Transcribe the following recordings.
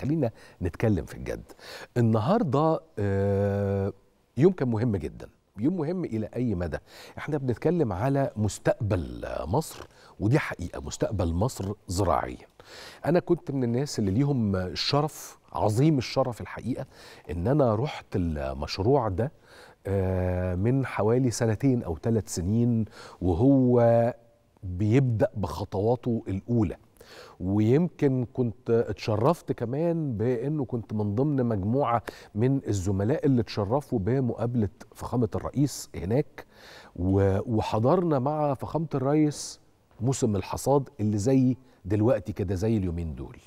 خلينا نتكلم في الجد النهارده آه، يوم كان مهم جدا يوم مهم الى اي مدى احنا بنتكلم على مستقبل مصر ودي حقيقه مستقبل مصر زراعيا انا كنت من الناس اللي ليهم الشرف عظيم الشرف الحقيقه ان انا رحت المشروع ده آه، من حوالي سنتين او ثلاث سنين وهو بيبدا بخطواته الاولى ويمكن كنت اتشرفت كمان بانه كنت من ضمن مجموعه من الزملاء اللي اتشرفوا بمقابله فخامه الرئيس هناك و- وحضرنا مع فخامه الرئيس موسم الحصاد اللي زي دلوقتي كده زي اليومين دول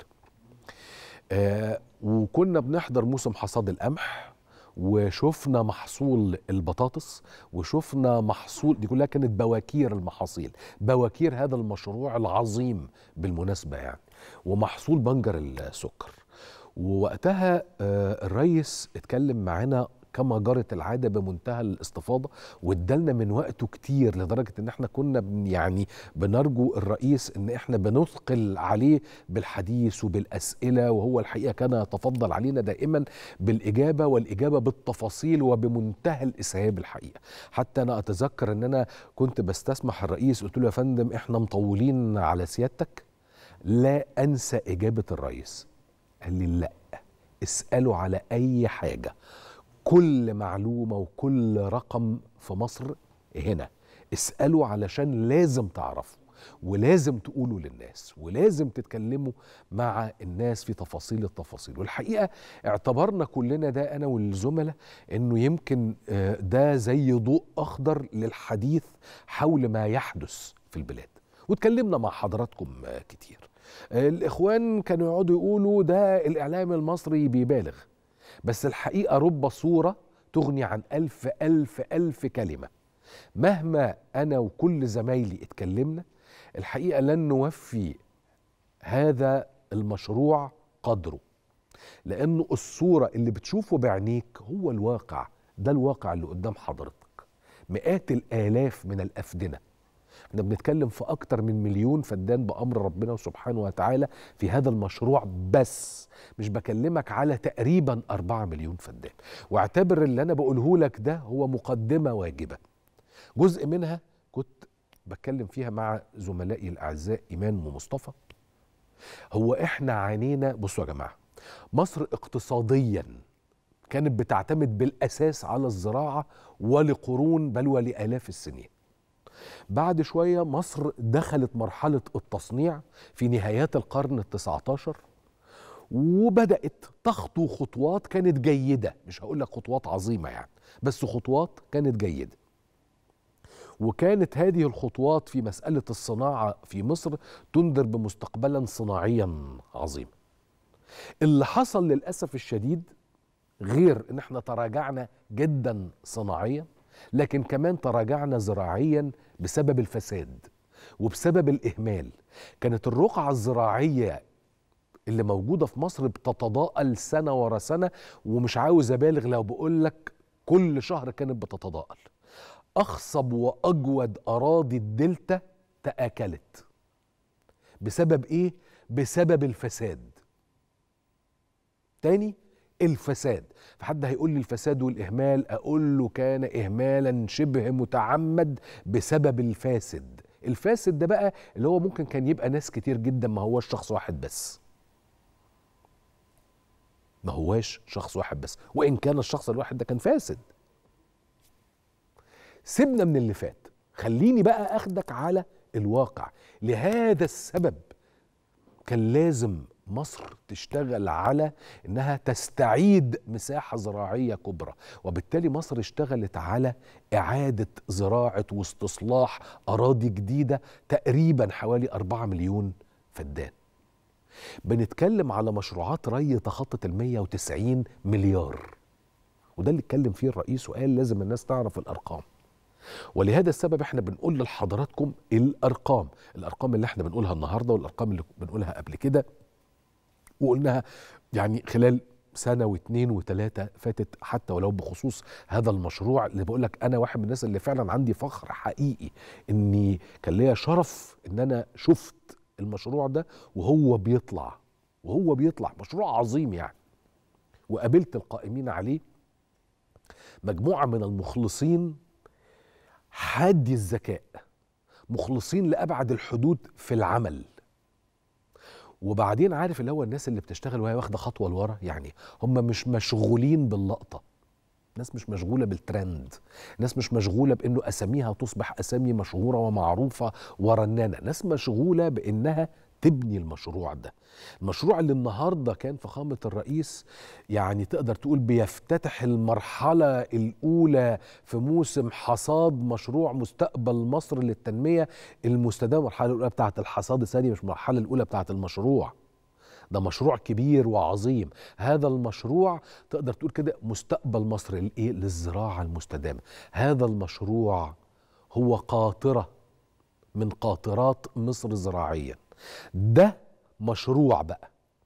آه وكنا بنحضر موسم حصاد القمح وشفنا محصول البطاطس وشفنا محصول دي كلها كانت بواكير المحاصيل بواكير هذا المشروع العظيم بالمناسبة يعني ومحصول بنجر السكر ووقتها آه، الريس اتكلم معانا كما جرت العاده بمنتهى الاستفاضه وادالنا من وقته كتير لدرجه ان احنا كنا بن- يعني بنرجو الرئيس ان احنا بنثقل عليه بالحديث وبالاسئله وهو الحقيقه كان يتفضل علينا دائما بالاجابه والاجابه بالتفاصيل وبمنتهى الاسهاب الحقيقه حتى انا اتذكر ان انا كنت بستسمح الرئيس قلت له يا فندم احنا مطولين على سيادتك لا انسى اجابه الرئيس قال لي لا اساله على اي حاجه كل معلومه وكل رقم في مصر هنا اساله علشان لازم تعرفه ولازم تقولوا للناس ولازم تتكلموا مع الناس في تفاصيل التفاصيل والحقيقه اعتبرنا كلنا ده انا والزملاء انه يمكن آه، ده زي ضوء اخضر للحديث حول ما يحدث في البلاد واتكلمنا مع حضراتكم آه، كتير آه، الاخوان كانوا يقعدوا يقولوا ده الاعلام المصري بيبالغ بس الحقيقه رب صوره تغني عن الف الف الف كلمه مهما انا وكل زمايلي اتكلمنا الحقيقه لن نوفي هذا المشروع قدره لانه الصوره اللي بتشوفه بعينيك هو الواقع ده الواقع اللي قدام حضرتك مئات الالاف من الافدنه احنا بنتكلم في اكتر من مليون فدان بامر ربنا سبحانه وتعالى في هذا المشروع بس مش بكلمك على تقريبا أربعة مليون فدان واعتبر اللي انا بقوله لك ده هو مقدمه واجبه جزء منها كنت بتكلم فيها مع زملائي الاعزاء ايمان ومصطفى هو احنا عانينا بصوا يا جماعه مصر اقتصاديا كانت بتعتمد بالاساس على الزراعه ولقرون بل ولالاف السنين بعد شويه مصر دخلت مرحله التصنيع في نهايات القرن التسعة عشر وبدات تخطو خطوات كانت جيده مش هقول لك خطوات عظيمه يعني بس خطوات كانت جيده وكانت هذه الخطوات في مساله الصناعه في مصر تنذر بمستقبلا صناعيا عظيما اللي حصل للاسف الشديد غير ان احنا تراجعنا جدا صناعيا لكن كمان تراجعنا زراعيا بسبب الفساد وبسبب الاهمال كانت الرقعه الزراعيه اللي موجوده في مصر بتتضاءل سنه ورا سنه ومش عاوز ابالغ لو بقول لك كل شهر كانت بتتضاءل اخصب واجود اراضي الدلتا تاكلت بسبب ايه بسبب الفساد تاني الفساد فحد هيقول لي الفساد والاهمال اقول له كان اهمالا شبه متعمد بسبب الفاسد الفاسد ده بقى اللي هو ممكن كان يبقى ناس كتير جدا ما هوش شخص واحد بس ما هواش شخص واحد بس وان كان الشخص الواحد ده كان فاسد سيبنا من اللي فات خليني بقى اخدك على الواقع لهذا السبب كان لازم مصر تشتغل على انها تستعيد مساحه زراعيه كبرى وبالتالي مصر اشتغلت على اعاده زراعه واستصلاح اراضي جديده تقريبا حوالي 4 مليون فدان بنتكلم على مشروعات ري تخطت ال 190 مليار وده اللي اتكلم فيه الرئيس وقال لازم الناس تعرف الارقام ولهذا السبب احنا بنقول لحضراتكم الارقام الارقام اللي احنا بنقولها النهارده والارقام اللي بنقولها قبل كده وقلناها يعني خلال سنه واثنين وثلاثه فاتت حتى ولو بخصوص هذا المشروع اللي بقول لك انا واحد من الناس اللي فعلا عندي فخر حقيقي اني كان ليا شرف ان انا شفت المشروع ده وهو بيطلع وهو بيطلع مشروع عظيم يعني وقابلت القائمين عليه مجموعه من المخلصين حادي الذكاء مخلصين لابعد الحدود في العمل وبعدين عارف اللي هو الناس اللي بتشتغل وهي واخده خطوه لورا يعني هم مش مشغولين باللقطه ناس مش مشغوله بالترند ناس مش مشغوله بانه اساميها تصبح اسامي مشهوره ومعروفه ورنانه ناس مشغوله بانها تبني المشروع ده المشروع اللي النهارده كان فخامه الرئيس يعني تقدر تقول بيفتتح المرحله الاولى في موسم حصاد مشروع مستقبل مصر للتنميه المستدامه المرحله الاولى بتاعه الحصاد الثاني مش المرحله الاولى بتاعه المشروع ده مشروع كبير وعظيم هذا المشروع تقدر تقول كده مستقبل مصر الايه للزراعه المستدامه هذا المشروع هو قاطره من قاطرات مصر زراعيا ده مشروع بقى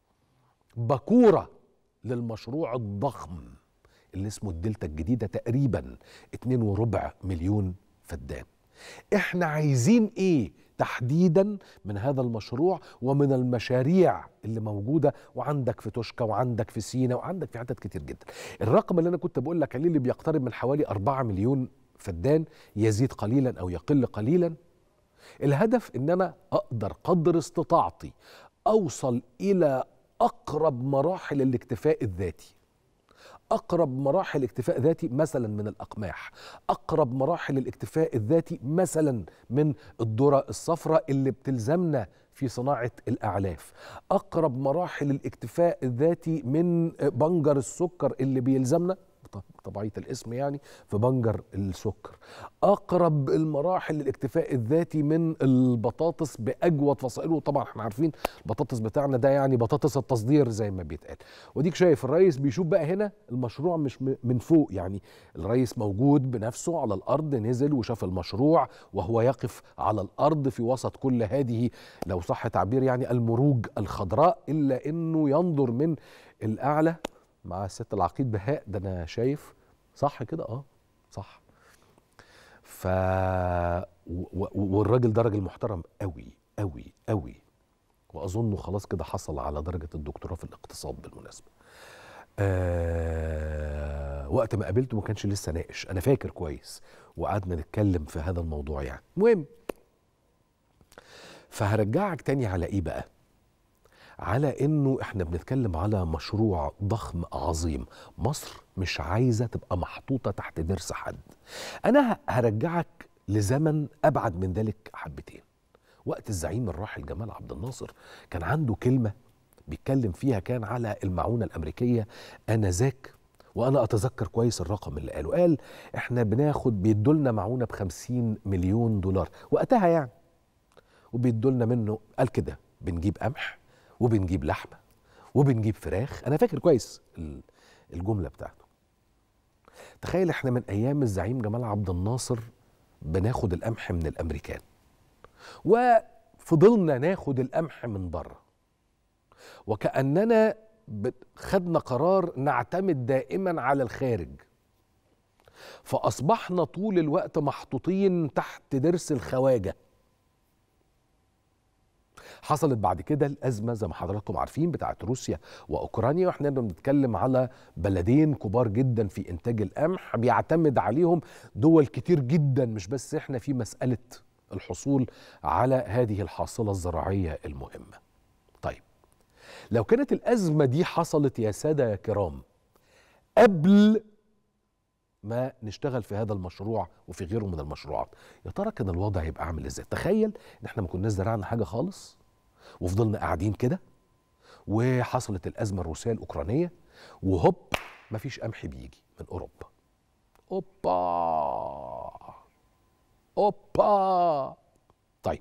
بكوره للمشروع الضخم اللي اسمه الدلتا الجديده تقريبا اتنين وربع مليون فدان احنا عايزين ايه تحديدا من هذا المشروع ومن المشاريع اللي موجوده وعندك في توشكا وعندك في سينا وعندك في حتت كتير جدا الرقم اللي انا كنت بقول لك عليه اللي بيقترب من حوالي 4 مليون فدان يزيد قليلا او يقل قليلا الهدف ان انا اقدر قدر استطاعتي اوصل الى اقرب مراحل الاكتفاء الذاتي اقرب مراحل الاكتفاء الذاتي مثلا من الاقماح اقرب مراحل الاكتفاء الذاتي مثلا من الذره الصفراء اللي بتلزمنا في صناعه الاعلاف اقرب مراحل الاكتفاء الذاتي من بنجر السكر اللي بيلزمنا طبيعيه الاسم يعني في بنجر السكر اقرب المراحل للاكتفاء الذاتي من البطاطس باجود فصائله طبعا احنا عارفين البطاطس بتاعنا ده يعني بطاطس التصدير زي ما بيتقال وديك شايف الرئيس بيشوف بقى هنا المشروع مش من فوق يعني الرئيس موجود بنفسه على الارض نزل وشاف المشروع وهو يقف على الارض في وسط كل هذه لو صح تعبير يعني المروج الخضراء الا انه ينظر من الاعلى مع الست العقيد بهاء ده انا شايف صح كده اه صح ف والراجل ده راجل محترم قوي قوي قوي واظنه خلاص كده حصل على درجه الدكتوراه في الاقتصاد بالمناسبه آه وقت ما قابلته ما كانش لسه ناقش انا فاكر كويس وقعدنا نتكلم في هذا الموضوع يعني المهم فهرجعك تاني على ايه بقى على انه احنا بنتكلم على مشروع ضخم عظيم مصر مش عايزه تبقى محطوطه تحت ضرس حد انا هرجعك لزمن ابعد من ذلك حبتين وقت الزعيم الراحل جمال عبد الناصر كان عنده كلمه بيتكلم فيها كان على المعونه الامريكيه انذاك وانا اتذكر كويس الرقم اللي قاله قال احنا بناخد بيدولنا معونه ب 50 مليون دولار وقتها يعني وبيدولنا منه قال كده بنجيب قمح وبنجيب لحمه وبنجيب فراخ انا فاكر كويس الجمله بتاعته تخيل احنا من ايام الزعيم جمال عبد الناصر بناخد القمح من الامريكان وفضلنا ناخد القمح من بره وكاننا خدنا قرار نعتمد دائما على الخارج فاصبحنا طول الوقت محطوطين تحت ضرس الخواجه حصلت بعد كده الازمه زي ما حضراتكم عارفين بتاعت روسيا واوكرانيا واحنا بنتكلم على بلدين كبار جدا في انتاج القمح بيعتمد عليهم دول كتير جدا مش بس احنا في مساله الحصول على هذه الحاصله الزراعيه المهمه. طيب لو كانت الازمه دي حصلت يا ساده يا كرام قبل ما نشتغل في هذا المشروع وفي غيره من المشروعات يا ترى كان الوضع هيبقى عامل ازاي تخيل ان احنا ما كناش زرعنا حاجه خالص وفضلنا قاعدين كده وحصلت الازمه الروسيه الاوكرانيه وهوب مفيش قمح بيجي من اوروبا اوبا اوبا طيب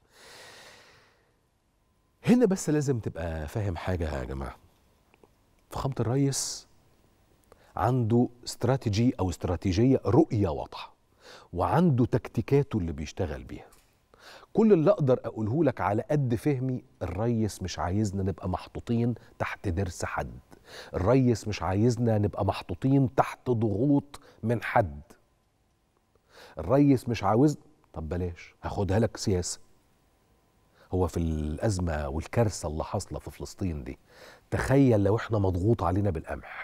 هنا بس لازم تبقى فاهم حاجه يا جماعه فخامه الريس عنده استراتيجي او استراتيجيه رؤيه واضحه وعنده تكتيكاته اللي بيشتغل بيها كل اللي اقدر اقوله لك على قد فهمي الريس مش عايزنا نبقى محطوطين تحت ضرس حد الريس مش عايزنا نبقى محطوطين تحت ضغوط من حد الريس مش عاوز طب بلاش هاخدها لك سياسه هو في الازمه والكارثه اللي حاصله في فلسطين دي تخيل لو احنا مضغوط علينا بالقمح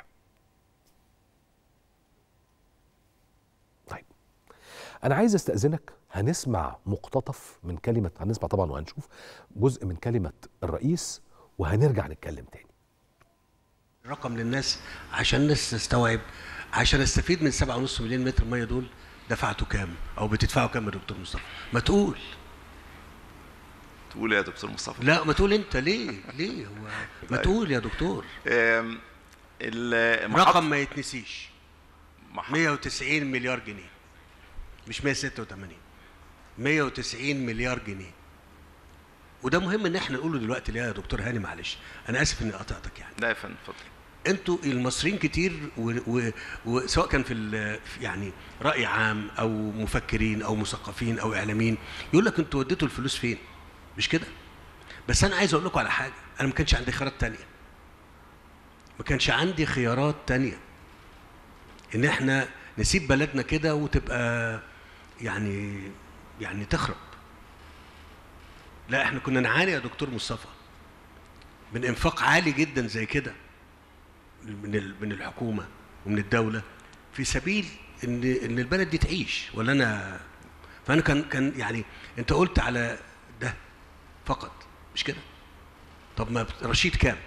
طيب انا عايز استاذنك هنسمع مقتطف من كلمه هنسمع طبعا وهنشوف جزء من كلمه الرئيس وهنرجع نتكلم تاني رقم للناس عشان الناس تستوعب عشان استفيد من 7.5 مليون متر ميه دول دفعتوا كام او بتدفعوا كام يا دكتور مصطفى ما تقول تقول يا دكتور مصطفى لا ما تقول انت ليه ليه هو ما طيب. تقول يا دكتور آم، ال- محط- رقم ما يتنسيش محط- 190 مليار جنيه مش 186 190 مليار جنيه وده مهم ان احنا نقوله دلوقتي ليه يا دكتور هاني معلش انا اسف اني قطعتك يعني لا يا فندم اتفضل انتوا المصريين كتير و- و- وسواء كان في ال- في يعني راي عام او مفكرين او مثقفين او اعلاميين يقول لك انتوا وديتوا الفلوس فين مش كده بس انا عايز اقول لكم على حاجه انا ما كانش عندي خيارات تانية ما كانش عندي خيارات تانية ان احنا نسيب بلدنا كده وتبقى يعني يعني تخرب لا احنا كنا نعاني يا دكتور مصطفى من انفاق عالي جدا زي كده من ال- من الحكومه ومن الدوله في سبيل ان ان البلد دي تعيش ولا انا فانا كان كان يعني انت قلت على ده فقط مش كده طب ما رشيد كام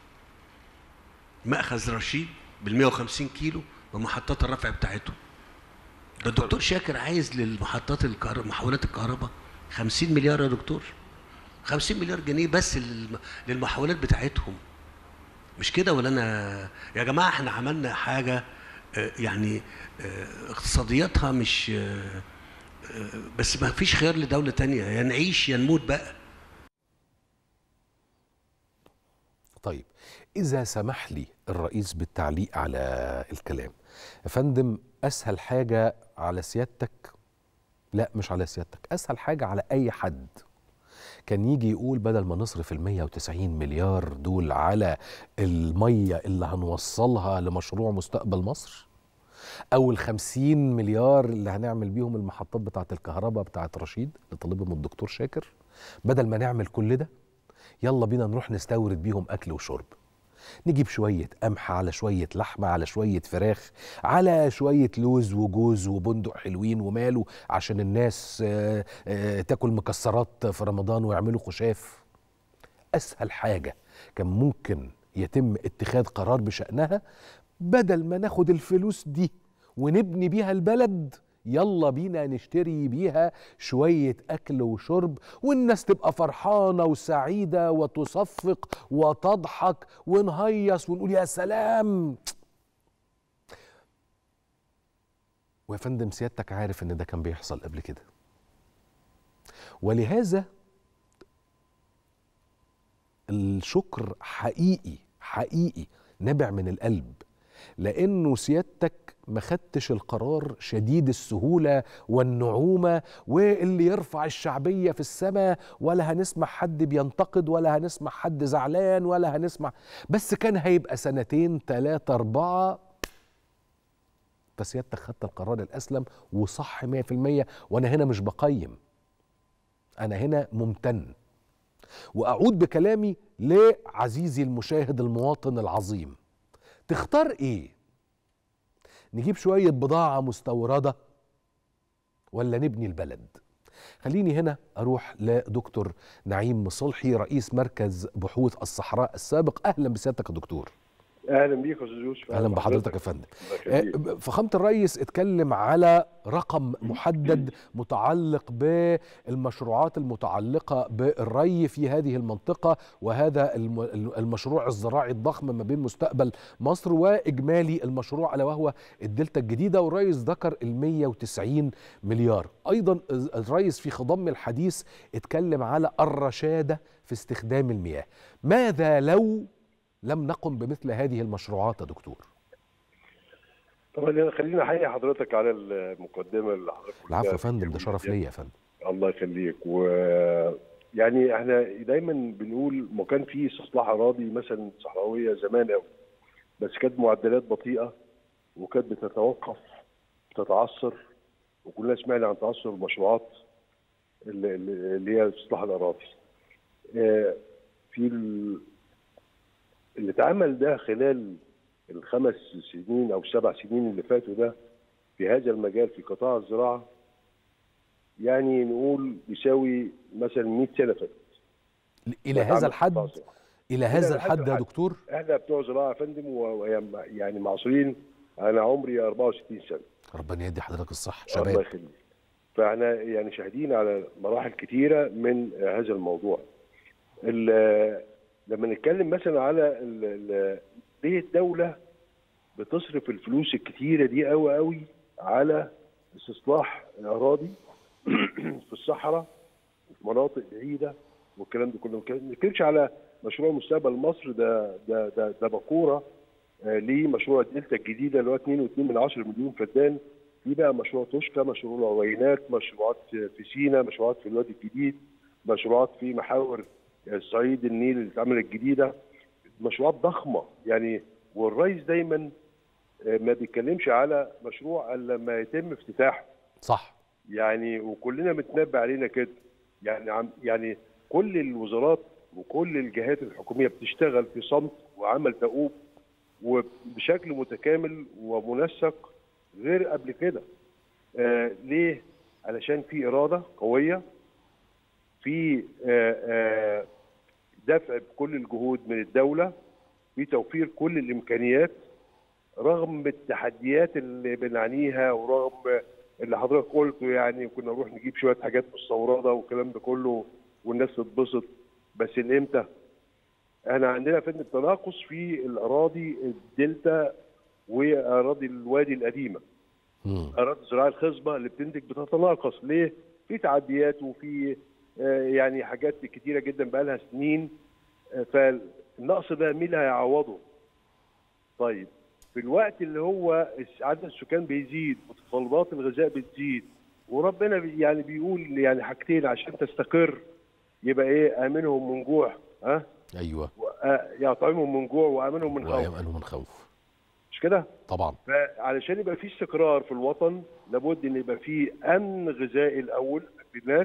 مأخذ رشيد بال 150 كيلو بمحطات الرفع بتاعته ده الدكتور شاكر عايز للمحطات الكهرباء محولات الكهرباء 50 مليار يا دكتور 50 مليار جنيه بس للم- للمحولات بتاعتهم مش كده ولا انا يا جماعه احنا عملنا حاجه آه، يعني آه، اقتصادياتها مش آه، آه، بس ما فيش خيار لدوله تانية يا نعيش يا نموت بقى طيب إذا سمح لي الرئيس بالتعليق على الكلام يا فندم أسهل حاجة على سيادتك لا مش على سيادتك أسهل حاجة على أي حد كان يجي يقول بدل ما نصرف ال 190 مليار دول على المية اللي هنوصلها لمشروع مستقبل مصر أو ال 50 مليار اللي هنعمل بيهم المحطات بتاعة الكهرباء بتاعة رشيد اللي طالبهم الدكتور شاكر بدل ما نعمل كل ده يلا بينا نروح نستورد بيهم اكل وشرب نجيب شوية قمح على شوية لحمة على شوية فراخ على شوية لوز وجوز وبندق حلوين وماله عشان الناس آه، آه، تاكل مكسرات في رمضان ويعملوا خشاف أسهل حاجة كان ممكن يتم اتخاذ قرار بشأنها بدل ما ناخد الفلوس دي ونبني بيها البلد يلا بينا نشتري بيها شوية أكل وشرب والناس تبقى فرحانة وسعيدة وتصفق وتضحك ونهيص ونقول يا سلام ويا فندم سيادتك عارف ان ده كان بيحصل قبل كده ولهذا الشكر حقيقي حقيقي نابع من القلب لانه سيادتك ما خدتش القرار شديد السهوله والنعومه واللي يرفع الشعبيه في السماء ولا هنسمع حد بينتقد ولا هنسمع حد زعلان ولا هنسمع بس كان هيبقى سنتين ثلاثه اربعه فسيادتك خدت القرار الاسلم وصح 100% وانا هنا مش بقيم انا هنا ممتن واعود بكلامي لعزيزي المشاهد المواطن العظيم تختار ايه نجيب شويه بضاعه مستورده ولا نبني البلد خليني هنا اروح لدكتور نعيم مصلحي رئيس مركز بحوث الصحراء السابق اهلا بسيادتك يا دكتور اهلا بيك يا استاذ يوسف اهلا بحضرتك يا فندم الله يخليك. آه، فخامة الرئيس اتكلم على رقم محدد متعلق بالمشروعات المتعلقة بالري في هذه المنطقة وهذا الم- المشروع الزراعي الضخم ما بين مستقبل مصر وإجمالي المشروع ألا وهو الدلتا الجديدة والرئيس ذكر ال 190 مليار أيضا الرئيس في خضم الحديث اتكلم على الرشادة في استخدام المياه ماذا لو لم نقم بمثل هذه المشروعات يا دكتور طبعا خليني احيي حضرتك على المقدمه اللي حضرتك قلتها. العفو يا فندم ده شرف ليا يا فندم الله يخليك و يعني احنا دايما بنقول ما كان في استصلاح اراضي مثلا صحراويه زمان قوي بس كانت معدلات بطيئه وكانت بتتوقف تتعثر وكلنا سمعنا عن تعثر المشروعات اللي, اللي هي استصلاح الاراضي آه، في ال- اللي اتعمل ده خلال الخمس سنين او السبع سنين اللي فاتوا ده في هذا المجال في قطاع الزراعه يعني نقول يساوي مثلا 100 سنه فاتت الى اتعمل هذا في الحد قطاع الزراعة. الى هذا الحد الحد يا الحد. دكتور احنا بتوع زراعه يا فندم و- ويعني يعني معصرين انا عمري 64 سنه ربنا يدي حضرتك الصحه الله شباب يخليك فاحنا يعني شاهدين على مراحل كتيره من هذا الموضوع ال- لما نتكلم مثلا على ال- ال- ليه الدوله بتصرف الفلوس الكتيره دي قوي قوي على استصلاح الاراضي في الصحراء وفي مناطق بعيده والكلام ده كله ما نتكلمش على مشروع مستقبل مصر ده ده ده, ده بقوره آه، لمشروع الدلتا الجديده اللي هو 2.2 من 10 مليون فدان في بقى مشروع توشكا مشروع العوينات مشروعات في سينا مشروعات في الوادي الجديد مشروعات في محاور الصعيد النيل اللي اتعملت جديده مشروعات ضخمه يعني والرئيس دايما آه، ما بيتكلمش على مشروع الا لما يتم افتتاحه صح يعني وكلنا متنبأ علينا كده يعني عم يعني كل الوزارات وكل الجهات الحكوميه بتشتغل في صمت وعمل دؤوب وبشكل متكامل ومنسق غير قبل كده آه ليه؟ علشان في اراده قويه في آه آه دفع بكل الجهود من الدوله في توفير كل الامكانيات رغم التحديات اللي بنعانيها ورغم اللي حضرتك قلته يعني كنا نروح نجيب شويه حاجات مستورده والكلام ده كله والناس تتبسط بس الامتى؟ احنا عندنا يا فندم تناقص في الاراضي الدلتا واراضي الوادي القديمه مم. اراضي الزراعه الخصبه اللي بتنتج بتتناقص ليه؟ في تعديات وفي آه، يعني حاجات كتيره جدا بقى لها سنين آه، فالنقص ده مين اللي هيعوضه؟ طيب في الوقت اللي هو الس- عدد السكان بيزيد وتطلبات الغذاء بتزيد وربنا بي- يعني بيقول يعني حاجتين عشان تستقر يبقى ايه امنهم من جوع ها ايوه يطعمهم من جوع وامنهم من خوف ويامنوا من خوف مش كده؟ طبعا فعلشان يبقى في استقرار في الوطن لابد ان يبقى في امن غذائي الاول للناس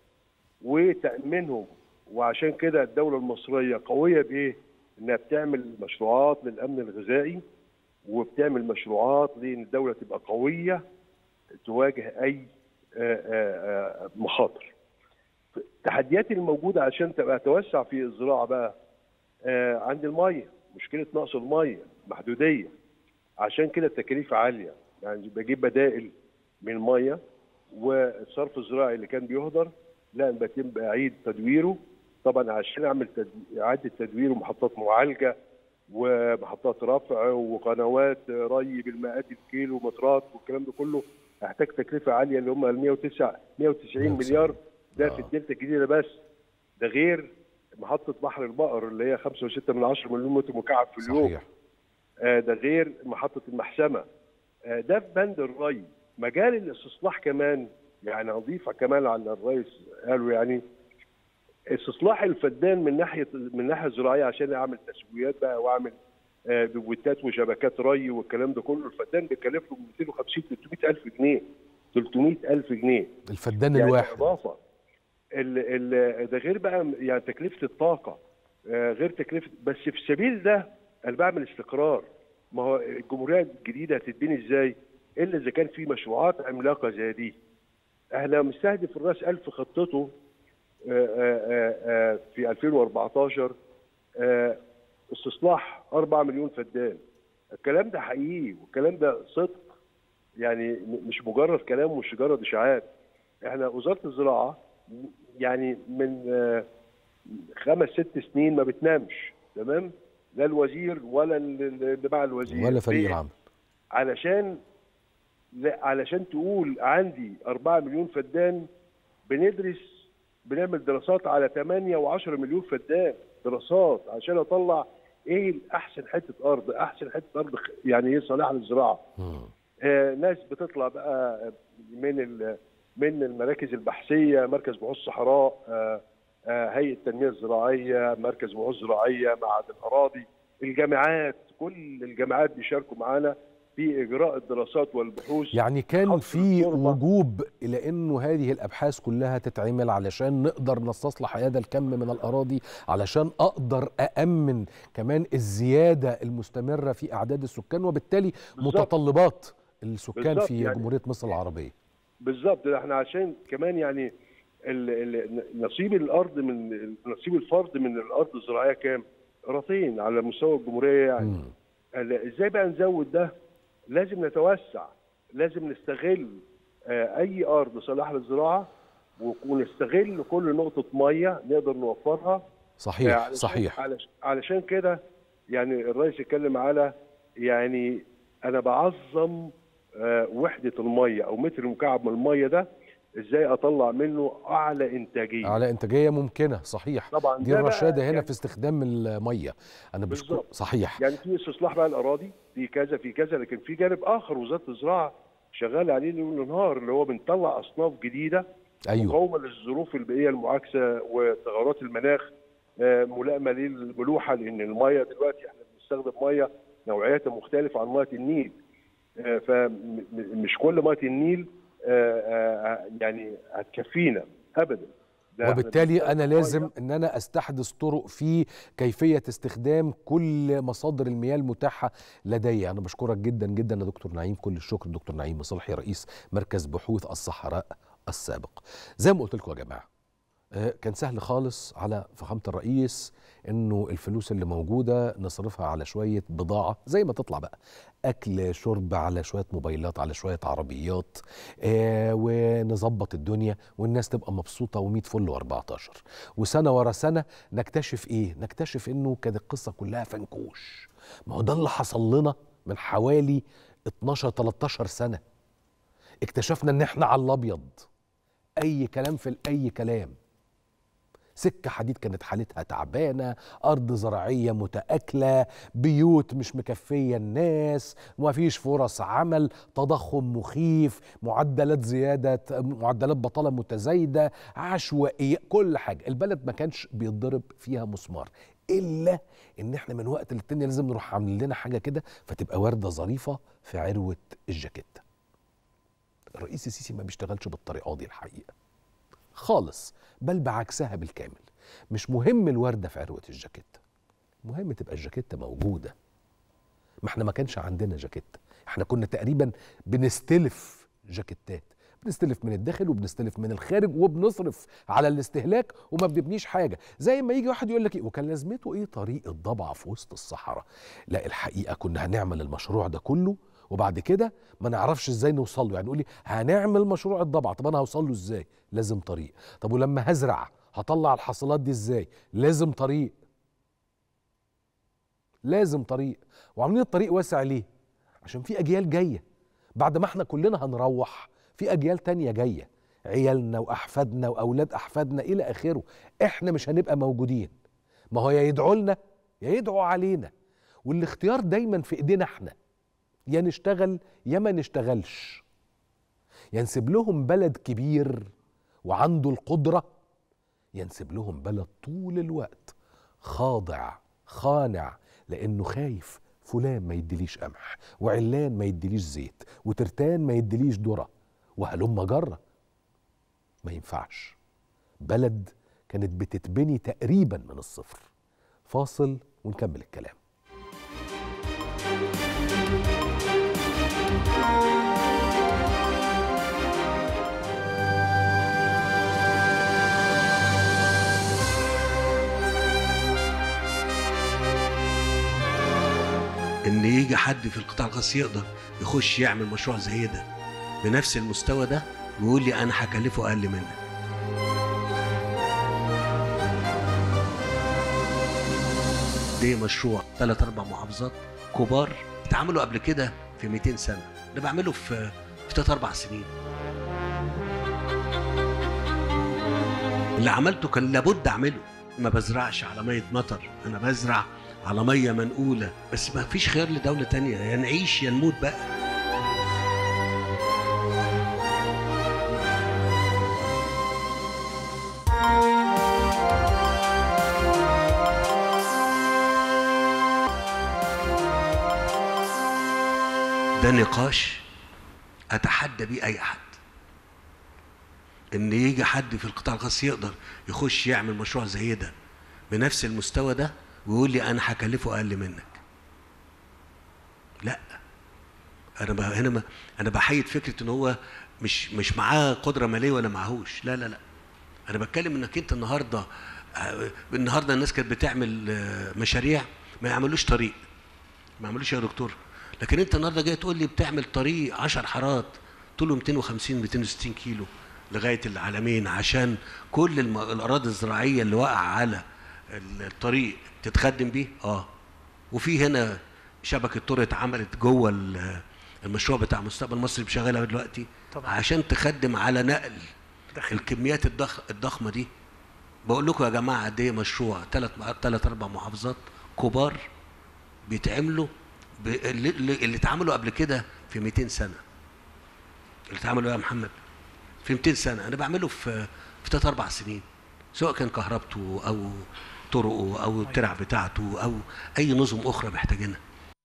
وتامينهم وعشان كده الدوله المصريه قويه بايه؟ انها بتعمل مشروعات للامن الغذائي وبتعمل مشروعات لان الدوله تبقى قويه تواجه اي آه، آه، آه، مخاطر. التحديات الموجوده عشان تبقى توسع في الزراعه بقى آه، عند الميه مشكله نقص الميه محدوديه عشان كده التكاليف عاليه يعني بجيب بدائل من الميه والصرف الزراعي اللي كان بيهدر لا بتم اعيد تدويره طبعا عشان اعمل تد... اعاده تدوير ومحطات معالجه ومحطات رفع وقنوات ري بالمئات الكيلو مترات والكلام ده كله هحتاج تكلفه عاليه اللي هم ال 109 190 مليار ده في آه. الدلتا الجديده بس ده غير محطه بحر البقر اللي هي 5.6 من 10 مليون متر مكعب في اليوم صحيح آه، ده غير محطة المحسمة آه، ده في بند الري مجال الاستصلاح كمان يعني أضيف كمان على الرئيس قالوا يعني استصلاح الفدان من ناحية من الناحية الزراعية عشان أعمل تسويات بقى وأعمل آه، بوتات وشبكات ري والكلام ده كله الفدان بيكلف له 250 300 ألف جنيه 300 ألف جنيه الفدان يعني الواحد اضافه ال ال ده غير بقى يعني تكلفه الطاقه آه، غير تكلفه بس في سبيل ده انا بعمل استقرار ما هو الجمهوريه الجديده هتتبني ازاي؟ الا اذا كان في مشروعات عملاقه زي دي. احنا مستهدف الراس الف خطته آه، آه، آه، في 2014 آه، استصلاح 4 مليون فدان. الكلام ده حقيقي والكلام ده صدق يعني م- مش مجرد كلام ومش مجرد اشاعات. احنا وزاره الزراعه يعني من آه، خمس ست سنين ما بتنامش تمام لا الوزير ولا ال- ال- اللي مع الوزير ولا فريق ليه؟ العمل علشان لا علشان تقول عندي 4 مليون فدان بندرس بنعمل دراسات على 8 و10 مليون فدان دراسات عشان اطلع ايه احسن حته ارض احسن حته ارض خ- يعني ايه صالحه للزراعه مم. آه، ناس بتطلع بقى من ال- من المراكز البحثيه مركز بحوث الصحراء آه، آه، هيئه التنميه الزراعيه مركز بحوث زراعيه معهد الاراضي الجامعات كل الجامعات بيشاركوا معانا في اجراء الدراسات والبحوث يعني كان حصر في التربة. وجوب الى انه هذه الابحاث كلها تتعمل علشان نقدر نستصلح هذا الكم من الاراضي علشان اقدر اامن كمان الزياده المستمره في اعداد السكان وبالتالي بالظبط. متطلبات السكان بالظبط، في يعني- جمهوريه مصر العربيه بالظبط ده احنا عشان كمان يعني ال- ال- نصيب الارض من نصيب الفرد من الارض الزراعيه كام؟ قراطين على مستوى الجمهوريه يعني مم. ال- ازاي بقى نزود ده؟ لازم نتوسع لازم نستغل آه، اي ارض صالحه للزراعه و- ونستغل كل نقطه ميه نقدر نوفرها صحيح علشان- صحيح علش- علشان كده يعني الرئيس اتكلم على يعني انا بعظم آه، وحده الميه او متر مكعب من الميه ده ازاي اطلع منه اعلى انتاجيه على انتاجيه ممكنه صحيح طبعا دي ده بقى الرشاده هنا يعني- في استخدام الميه انا بشكر بالظبط. صحيح يعني في استصلاح بقى الاراضي في كذا في كذا لكن في جانب اخر وزاره الزراعه شغاله عليه ليل ونهار اللي هو بنطلع اصناف جديده ايوه مقاومه للظروف البيئيه المعاكسه وتغيرات المناخ آه، ملائمه للملوحه لان الميه دلوقتي احنا بنستخدم ميه نوعياتها مختلفه عن ميه النيل فمش كل ميه النيل آه، آه، يعني هتكفينا ابدا ده إحنا وبالتالي بنستخدم انا مية- لازم ان انا استحدث طرق في كيفيه استخدام كل مصادر المياه المتاحه لدي انا بشكرك جدا جدا يا دكتور نعيم كل الشكر دكتور نعيم مصلحي رئيس مركز بحوث الصحراء السابق زي ما قلت لكم يا جماعه آه، كان سهل خالص على فخامه الرئيس انه الفلوس اللي موجوده نصرفها على شويه بضاعه زي ما تطلع بقى اكل شرب على شويه موبايلات على شويه عربيات آه ونظبط الدنيا والناس تبقى مبسوطه و100 فل و14 وسنه ورا سنه نكتشف ايه نكتشف انه كانت القصه كلها فنكوش ما هو ده اللي حصل لنا من حوالي 12 13 سنه اكتشفنا ان احنا على الابيض اي كلام في اي كلام سكة حديد كانت حالتها تعبانة أرض زراعية متآكلة بيوت مش مكفية الناس مفيش فرص عمل تضخم مخيف معدلات زيادة معدلات بطالة متزايدة عشوائية كل حاجة البلد ما كانش بيتضرب فيها مسمار إلا إن إحنا من وقت للتاني لازم نروح عاملين لنا حاجة كده فتبقى وردة ظريفة في عروة الجاكيتة الرئيس السيسي ما بيشتغلش بالطريقة دي الحقيقة خالص بل بعكسها بالكامل مش مهم الوردة في عروة الجاكيتة مهم تبقى الجاكيتة موجودة ما احنا ما كانش عندنا جاكيتة احنا كنا تقريبا بنستلف جاكيتات بنستلف من الداخل وبنستلف من الخارج وبنصرف على الاستهلاك وما بنبنيش حاجه زي ما يجي واحد يقول لك ايه وكان لازمته ايه طريق الضبعه في وسط الصحراء لا الحقيقه كنا هنعمل المشروع ده كله وبعد كده ما نعرفش ازاي نوصل له يعني نقول لي هنعمل مشروع الضبعه طب انا هوصل له ازاي لازم طريق طب ولما هزرع هطلع الحصلات دي ازاي لازم طريق لازم طريق وعاملين الطريق واسع ليه عشان في اجيال جايه بعد ما احنا كلنا هنروح في اجيال تانية جايه عيالنا واحفادنا واولاد احفادنا الى اخره احنا مش هنبقى موجودين ما هو يا يدعوا لنا يا يدعوا علينا والاختيار دايما في ايدينا احنا يا نشتغل يا ما نشتغلش يا نسيب لهم بلد كبير وعنده القدره يا نسيب لهم بلد طول الوقت خاضع خانع لانه خايف فلان ما يديليش قمح وعلان ما يديليش زيت وترتان ما يديليش ذره وهلم جره ما ينفعش بلد كانت بتتبني تقريبا من الصفر فاصل ونكمل الكلام ان يجي حد في القطاع الخاص يقدر يخش يعمل مشروع زي ده بنفس المستوى ده ويقول لي انا هكلفه اقل منك ده مشروع ثلاث اربع محافظات كبار اتعملوا قبل كده في 200 سنه ده بعمله في في ثلاث اربع سنين اللي عملته كان لابد اعمله ما بزرعش على ميه مطر انا بزرع على ميه منقوله بس ما فيش خيار لدوله تانية يا نعيش يا نموت بقى ده نقاش اتحدى بيه اي حد ان يجي حد في القطاع الخاص يقدر يخش يعمل مشروع زي ده بنفس المستوى ده ويقول لي انا هكلفه اقل منك لا انا ب... هنا ما... انا بحيد فكره ان هو مش مش معاه قدره ماليه ولا معهوش لا لا لا انا بتكلم انك انت النهارده آه، النهارده الناس كانت بتعمل آه، مشاريع ما يعملوش طريق ما يعملوش يا دكتور لكن انت النهارده جاي تقول لي بتعمل طريق 10 حارات طوله 250 260 كيلو لغايه العالمين عشان كل الم... الاراضي الزراعيه اللي واقعه على الطريق تتخدم بيه اه وفي هنا شبكه طرق اتعملت جوه ال- المشروع بتاع مستقبل مصر اللي شغالها دلوقتي طبعا. عشان تخدم على نقل داخل. الكميات الضخ... الضخمه دي بقول لكم يا جماعه قد ايه مشروع ثلاث ثلاث اربع محافظات كبار بيتعملوا ب... اللي, اللي اللي اتعملوا قبل كده في 200 سنه اللي اتعملوا يا محمد في 200 سنه انا بعمله في في ثلاث اربع سنين سواء كان كهربته او طرقه او الترع بتاعته او اي نظم اخرى محتاجينها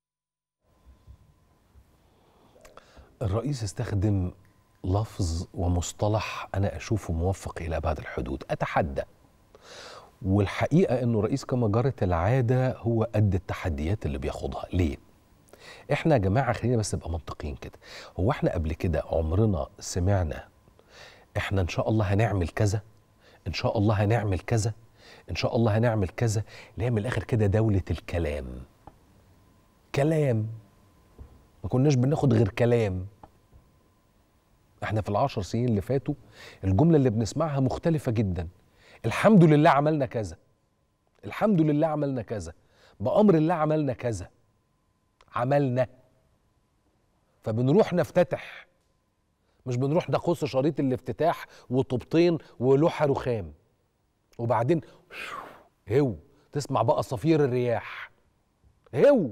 الرئيس استخدم لفظ ومصطلح انا اشوفه موفق الى ابعد الحدود اتحدى والحقيقه انه رئيس كما جرت العاده هو قد التحديات اللي بياخدها ليه احنا يا جماعه خلينا بس نبقى منطقيين كده هو احنا قبل كده عمرنا سمعنا احنا ان شاء الله هنعمل كذا ان شاء الله هنعمل كذا ان شاء الله هنعمل كذا اللي هي من الاخر كده دوله الكلام كلام ما كناش بناخد غير كلام احنا في العشر سنين اللي فاتوا الجملة اللي بنسمعها مختلفة جدا الحمد لله عملنا كذا الحمد لله عملنا كذا بأمر الله عملنا كذا عملنا فبنروح نفتتح مش بنروح نقص شريط الافتتاح وطوبتين ولوحة رخام وبعدين هو تسمع بقى صفير الرياح هو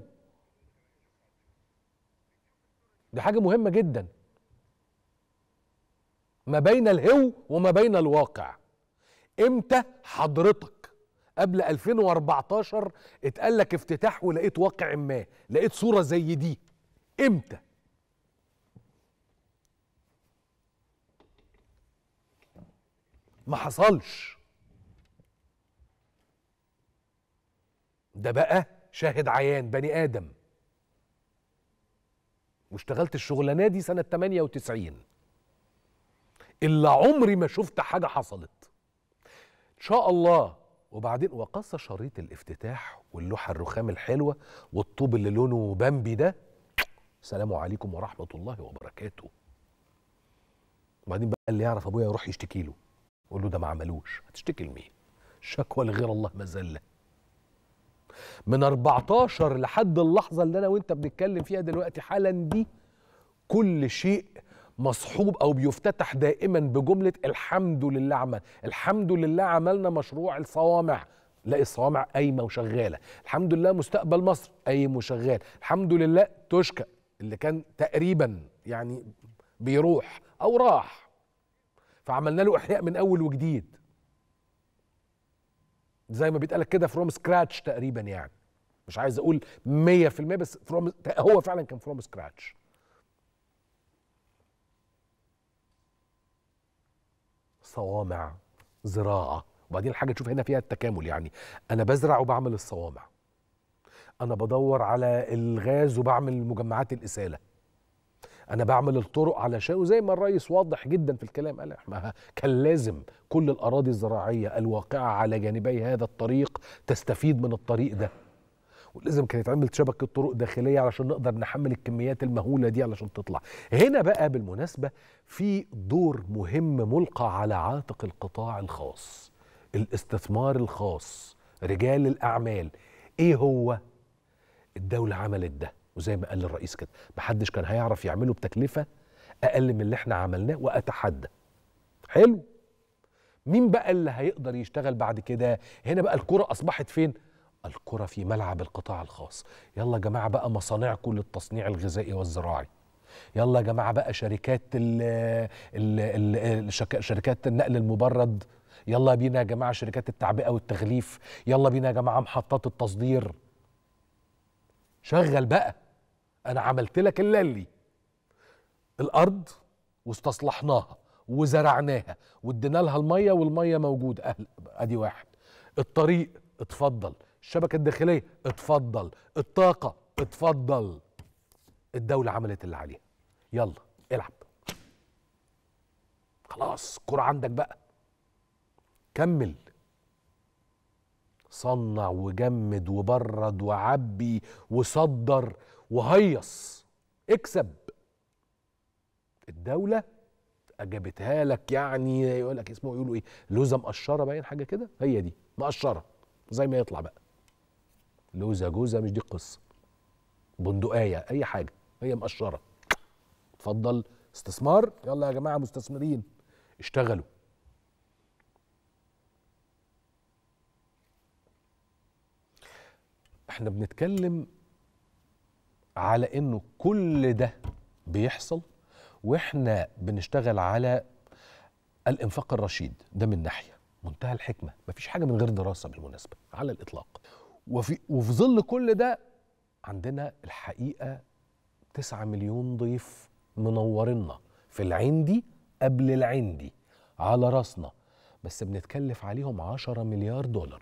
دي حاجة مهمة جدا ما بين الهو وما بين الواقع امتى حضرتك قبل 2014 اتقال لك افتتاح ولقيت واقع ما لقيت صورة زي دي امتى ما حصلش ده بقى شاهد عيان بني آدم واشتغلت الشغلانه دي سنه 98 الا عمري ما شفت حاجه حصلت ان شاء الله وبعدين وقص شريط الافتتاح واللوحه الرخام الحلوه والطوب اللي لونه بامبي ده السلام عليكم ورحمه الله وبركاته وبعدين بقى اللي يعرف ابويا يروح يشتكي له يقول له ده ما عملوش هتشتكي لمين شكوى لغير الله مذله من 14 لحد اللحظه اللي انا وانت بنتكلم فيها دلوقتي حالا دي كل شيء مصحوب او بيفتتح دائما بجمله الحمد لله عمل الحمد لله عملنا مشروع الصوامع لا الصوامع قايمه وشغاله الحمد لله مستقبل مصر قايم وشغال الحمد لله توشكا اللي كان تقريبا يعني بيروح او راح فعملنا له احياء من اول وجديد زي ما بيتقال كده فروم سكراتش تقريبا يعني مش عايز اقول 100% بس فروم هو فعلا كان فروم سكراتش صوامع زراعه وبعدين الحاجه تشوف هنا فيها التكامل يعني انا بزرع وبعمل الصوامع انا بدور على الغاز وبعمل مجمعات الاساله انا بعمل الطرق علشان وزي ما الرئيس واضح جدا في الكلام قال احنا كان لازم كل الاراضي الزراعيه الواقعه على جانبي هذا الطريق تستفيد من الطريق ده ولازم كانت تعمل شبكه طرق داخليه علشان نقدر نحمل الكميات المهوله دي علشان تطلع هنا بقى بالمناسبه في دور مهم ملقى على عاتق القطاع الخاص الاستثمار الخاص رجال الاعمال ايه هو الدوله عملت ده وزي ما قال الرئيس كده محدش كان هيعرف يعمله بتكلفه اقل من اللي احنا عملناه واتحدى حلو مين بقى اللي هيقدر يشتغل بعد كده هنا بقى الكرة أصبحت فين الكرة في ملعب القطاع الخاص يلا يا جماعة بقى مصانعكم للتصنيع الغذائي والزراعي يلا يا جماعة بقى شركات ال ال ال الشك- شركات النقل المبرد يلا بينا يا جماعة شركات التعبئة والتغليف يلا بينا يا جماعة محطات التصدير شغل بقى انا عملت لك اللي الارض واستصلحناها وزرعناها وادينا لها الميه والميه موجوده أهل ادي واحد الطريق اتفضل الشبكه الداخليه اتفضل الطاقه اتفضل الدوله عملت اللي عليها يلا العب خلاص الكرة عندك بقى كمل صنع وجمد وبرد وعبي وصدر وهيص اكسب الدولة جابتها لك يعني يقول لك اسمه يقولوا ايه لوزة مقشرة باين حاجة كده هي دي مقشرة زي ما يطلع بقى لوزة جوزة مش دي القصة بندقاية أي حاجة هي مقشرة اتفضل استثمار يلا يا جماعة مستثمرين اشتغلوا احنا بنتكلم على انه كل ده بيحصل واحنا بنشتغل على الانفاق الرشيد ده من ناحيه منتهى الحكمه مفيش حاجه من غير دراسه بالمناسبه على الاطلاق وفي وفي ظل كل ده عندنا الحقيقه 9 مليون ضيف منورنا في العندي قبل العندي على راسنا بس بنتكلف عليهم 10 مليار دولار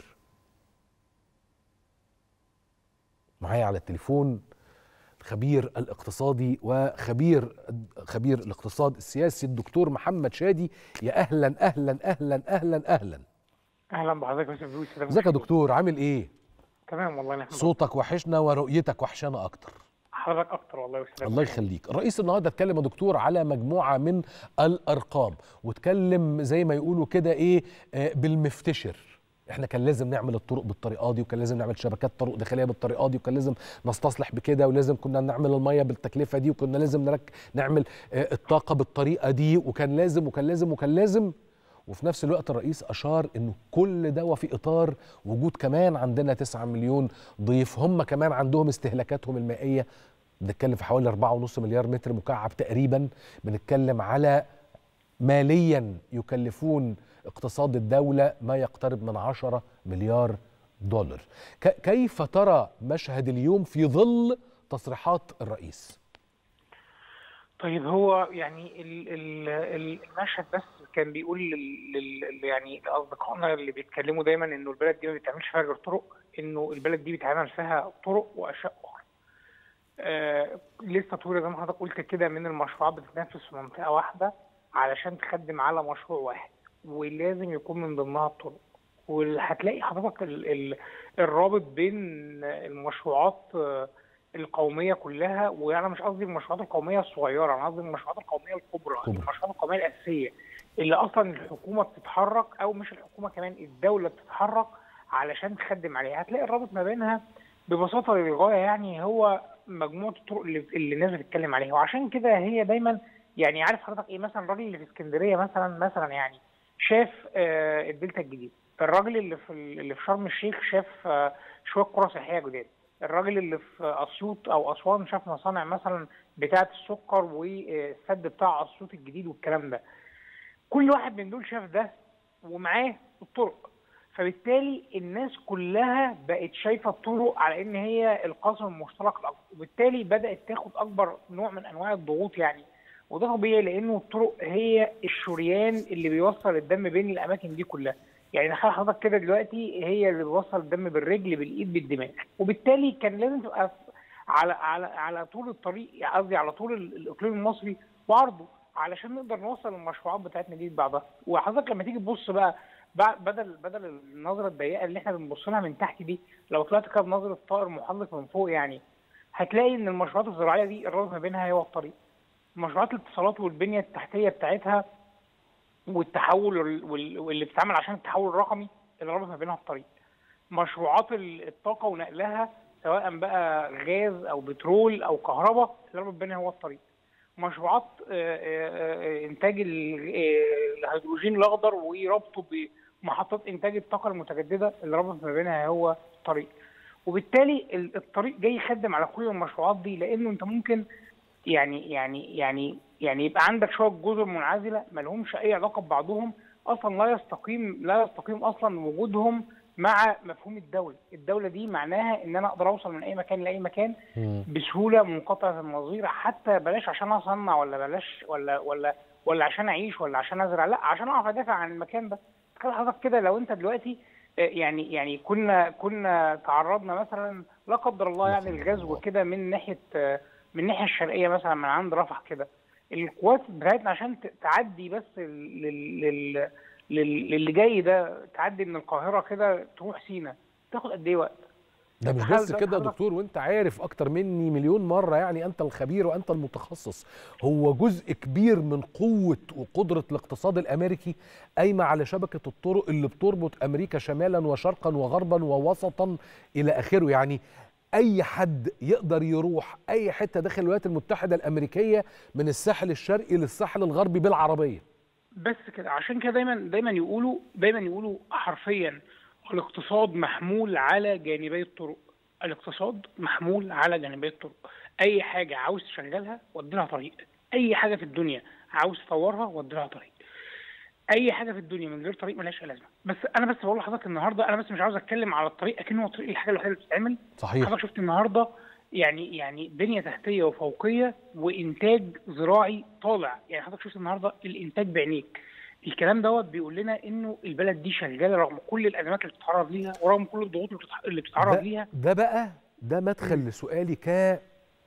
معايا على التليفون الخبير الاقتصادي وخبير خبير الاقتصاد السياسي الدكتور محمد شادي يا اهلا اهلا اهلا اهلا اهلا اهلا بحضرتك يا استاذ لويس ازيك يا دكتور عامل ايه تمام والله نحمد صوتك وحشنا ورؤيتك وحشانا اكتر حضرتك اكتر والله يا استاذ الله يخليك الرئيس النهارده اتكلم يا دكتور على مجموعه من الارقام واتكلم زي ما يقولوا كده ايه آه، بالمفتشر احنا كان لازم نعمل الطرق بالطريقه دي وكان لازم نعمل شبكات طرق داخليه بالطريقه دي وكان لازم نستصلح بكده ولازم كنا نعمل الميه بالتكلفه دي وكنا لازم نرك نعمل آه، الطاقه بالطريقه دي وكان لازم وكان لازم وكان لازم وفي نفس الوقت الرئيس اشار انه كل ده وفي اطار وجود كمان عندنا 9 مليون ضيف هم كمان عندهم استهلاكاتهم المائيه بنتكلم في حوالي 4.5 مليار متر مكعب تقريبا بنتكلم على ماليا يكلفون اقتصاد الدولة ما يقترب من 10 مليار دولار ك- كيف ترى مشهد اليوم في ظل تصريحات الرئيس طيب هو يعني ال ال ال- المشهد بس كان بيقول لل لل- يعني لاصدقائنا اللي بيتكلموا دايما انه البلد دي ما بتعملش فيها غير طرق انه البلد دي بيتعمل فيها طرق واشياء اخرى. آه لسه طويله زي ما حضرتك قلت كده من المشروعات بتتنافس في منطقه واحده علشان تخدم على مشروع واحد ولازم يكون من ضمنها الطرق. وهتلاقي حضرتك ال ال الرابط بين المشروعات آه القوميه كلها وانا مش قصدي المشروعات القوميه الصغيره انا قصدي المشروعات القوميه الكبرى كبرى. المشروعات القوميه الاساسيه اللي اصلا الحكومه بتتحرك او مش الحكومه كمان الدوله بتتحرك علشان تخدم عليها هتلاقي الرابط ما بينها ببساطه للغايه يعني هو مجموعه الطرق اللي, اللي الناس بتتكلم عليها وعشان كده هي دايما يعني عارف حضرتك ايه مثلا الراجل اللي في اسكندريه مثلا مثلا يعني شاف آه الدلتا الجديد الراجل اللي في اللي في شرم الشيخ شاف آه شويه قرى سياحيه جداد الراجل اللي في اسيوط او اسوان شاف مصانع مثلا بتاعه السكر والسد بتاع اسيوط الجديد والكلام ده كل واحد من دول شاف ده ومعاه الطرق فبالتالي الناس كلها بقت شايفه الطرق على ان هي القاسم المشترك الاكبر وبالتالي بدات تاخد اكبر نوع من انواع الضغوط يعني وده طبيعي لانه الطرق هي الشريان اللي بيوصل الدم بين الاماكن دي كلها يعني تخيل حضرتك كده دلوقتي هي اللي بتوصل الدم بالرجل بالايد بالدماغ وبالتالي كان لازم تبقى على على على طول الطريق قصدي على طول ال- الاقليم المصري وعرضه علشان نقدر نوصل المشروعات بتاعتنا دي لبعضها وحضرتك لما تيجي تبص بقى بع- بدل بدل النظره الضيقه اللي احنا بنبص لها من تحت دي لو طلعت كده بنظره طائر محلق من فوق يعني هتلاقي ان المشروعات الزراعيه دي الرابط ما بينها هو الطريق مشروعات الاتصالات والبنيه التحتيه بتاعتها والتحول وال- وال- واللي بتتعمل عشان التحول الرقمي اللي رابط ما بينها الطريق مشروعات ال- الطاقه ونقلها سواء بقى غاز او بترول او كهرباء اللي رابط بينها هو الطريق مشروعات آه، آه، آه، انتاج ال- آه، الهيدروجين الاخضر وربطه بمحطات انتاج الطاقه المتجدده اللي رابط ما بينها هو الطريق وبالتالي ال- الطريق جاي يخدم على كل المشروعات دي لانه انت ممكن يعني يعني يعني يعني يبقى عندك شويه جزر منعزله ما لهمش اي علاقه ببعضهم اصلا لا يستقيم لا يستقيم اصلا وجودهم مع مفهوم الدوله الدوله دي معناها ان انا اقدر اوصل من اي مكان لاي مكان مم. بسهوله منقطعه النظير حتى بلاش عشان اصنع ولا بلاش ولا ولا ولا عشان اعيش ولا عشان ازرع لا عشان اعرف ادافع عن المكان ده تخيل حضرتك كده لو انت دلوقتي آه، يعني يعني كنا كنا تعرضنا مثلا لا قدر الله يعني الغزو كده من ناحيه آه، من الناحيه الشرقيه مثلا من عند رفح كده القوات بتاعتنا عشان ت- تعدي بس لل- لل- لل- لل- للي جاي ده تعدي من القاهره كده تروح سينا تاخد قد ايه وقت؟ ده مش تخيل بس بقى كده يا حضرتك- دكتور وانت عارف اكتر مني مليون مره يعني انت الخبير وانت المتخصص هو جزء كبير من قوه وقدره الاقتصاد الامريكي قايمه على شبكه الطرق اللي بتربط امريكا شمالا وشرقا وغربا ووسطا الى اخره يعني اي حد يقدر يروح اي حته داخل الولايات المتحده الامريكيه من الساحل الشرقي للساحل الغربي بالعربيه بس كده عشان كده دايما دايما يقولوا دايما يقولوا حرفيا الاقتصاد محمول على جانبي الطرق الاقتصاد محمول على جانبي الطرق اي حاجه عاوز تشغلها ودي لها طريق اي حاجه في الدنيا عاوز تطورها ودي لها طريق اي حاجه في الدنيا من غير طريق ملهاش أي لازمه بس انا بس بقول لحضرتك النهارده انا بس مش عاوز اتكلم على الطريق اكنه هو الطريق الحاجه الوحيده اللي بتتعمل صحيح حضرتك شفت النهارده يعني يعني بنيه تحتيه وفوقيه وانتاج زراعي طالع يعني حضرتك شفت النهارده الانتاج بعينيك الكلام دوت بيقول لنا انه البلد دي شغاله رغم كل الازمات اللي بتتعرض ليها ورغم كل الضغوط اللي بتتح- اللي بتتعرض ده, ليها ده بقى ده مدخل لسؤالي ك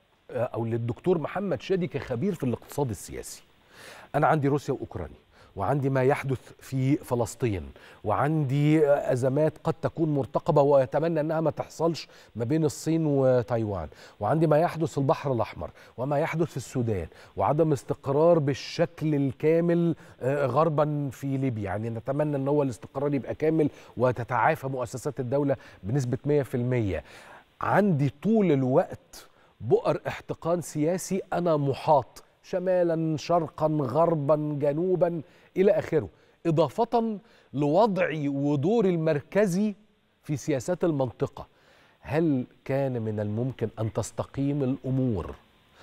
او للدكتور محمد شادي كخبير في الاقتصاد السياسي انا عندي روسيا واوكرانيا وعندي ما يحدث في فلسطين وعندي ازمات قد تكون مرتقبه واتمنى انها ما تحصلش ما بين الصين وتايوان وعندي ما يحدث في البحر الاحمر وما يحدث في السودان وعدم استقرار بالشكل الكامل آه، غربا في ليبيا يعني نتمنى ان هو الاستقرار يبقى كامل وتتعافى مؤسسات الدوله بنسبه 100% عندي طول الوقت بؤر احتقان سياسي انا محاط شمالا شرقا غربا جنوبا الى اخره اضافه لوضعي ودوري المركزي في سياسات المنطقه هل كان من الممكن ان تستقيم الامور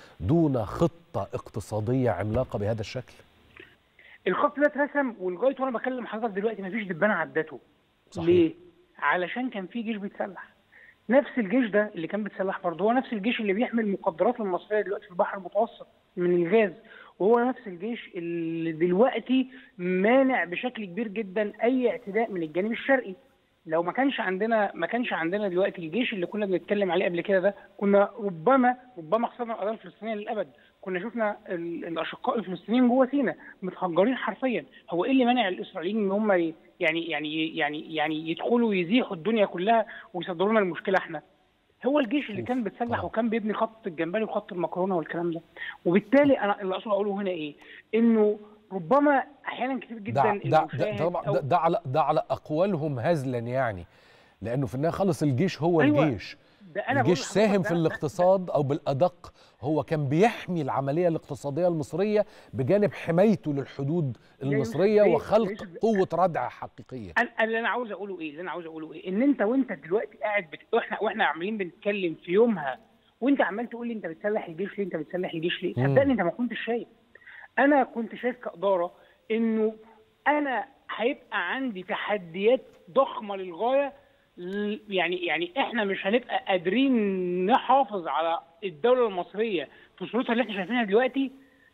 دون خطه اقتصاديه عملاقه بهذا الشكل الخط ده اترسم ولغايه وانا بكلم حضرتك دلوقتي مفيش دبانه عدته صحيح. ليه؟ علشان كان في جيش بيتسلح نفس الجيش ده اللي كان بيتسلح برضه هو نفس الجيش اللي بيحمل المخدرات المصريه دلوقتي في البحر المتوسط من الغاز وهو نفس الجيش اللي دلوقتي مانع بشكل كبير جدا اي اعتداء من الجانب الشرقي لو ما كانش عندنا ما كانش عندنا دلوقتي الجيش اللي كنا بنتكلم عليه قبل كده ده كنا ربما ربما خسرنا القضيه الفلسطينيه للابد كنا شفنا ال- الاشقاء الفلسطينيين جوه سيناء متهجرين حرفيا هو ايه اللي منع الاسرائيليين ان هم ي- يعني يعني يعني يعني يدخلوا يزيحوا الدنيا كلها ويصدروا لنا المشكله احنا هو الجيش اللي كان بيتسلح آه. وكان بيبني خط الجمبري وخط المكرونه والكلام ده وبالتالي انا اللي اقصد اقوله هنا ايه انه ربما احيانا كتير جدا ده ده ده, المشاهد طبعا أو- ده, ده على ده على اقوالهم هزلا يعني لانه في النهايه خلص الجيش هو أيوة. الجيش ده انا بقول الجيش لحضرتك ساهم ده- في ده- الاقتصاد او بالادق هو كان بيحمي العمليه الاقتصاديه المصريه بجانب حمايته للحدود المصريه يوسف، وخلق يوسف. قوه ردع حقيقيه انا أنا اللي انا عاوز اقوله ايه اللي انا عاوز اقوله ايه ان انت وانت دلوقتي قاعد بت... واحنا واحنا عمالين بنتكلم في يومها وانت عمال تقول لي انت بتسلح الجيش ليه انت بتسلح الجيش ليه مم. صدقني انت ما كنتش شايف انا كنت شايف كاداره انه انا هيبقى عندي تحديات ضخمه للغايه ل- يعني يعني احنا مش هنبقى قادرين نحافظ على الدوله المصريه في صورتها اللي احنا شايفينها دلوقتي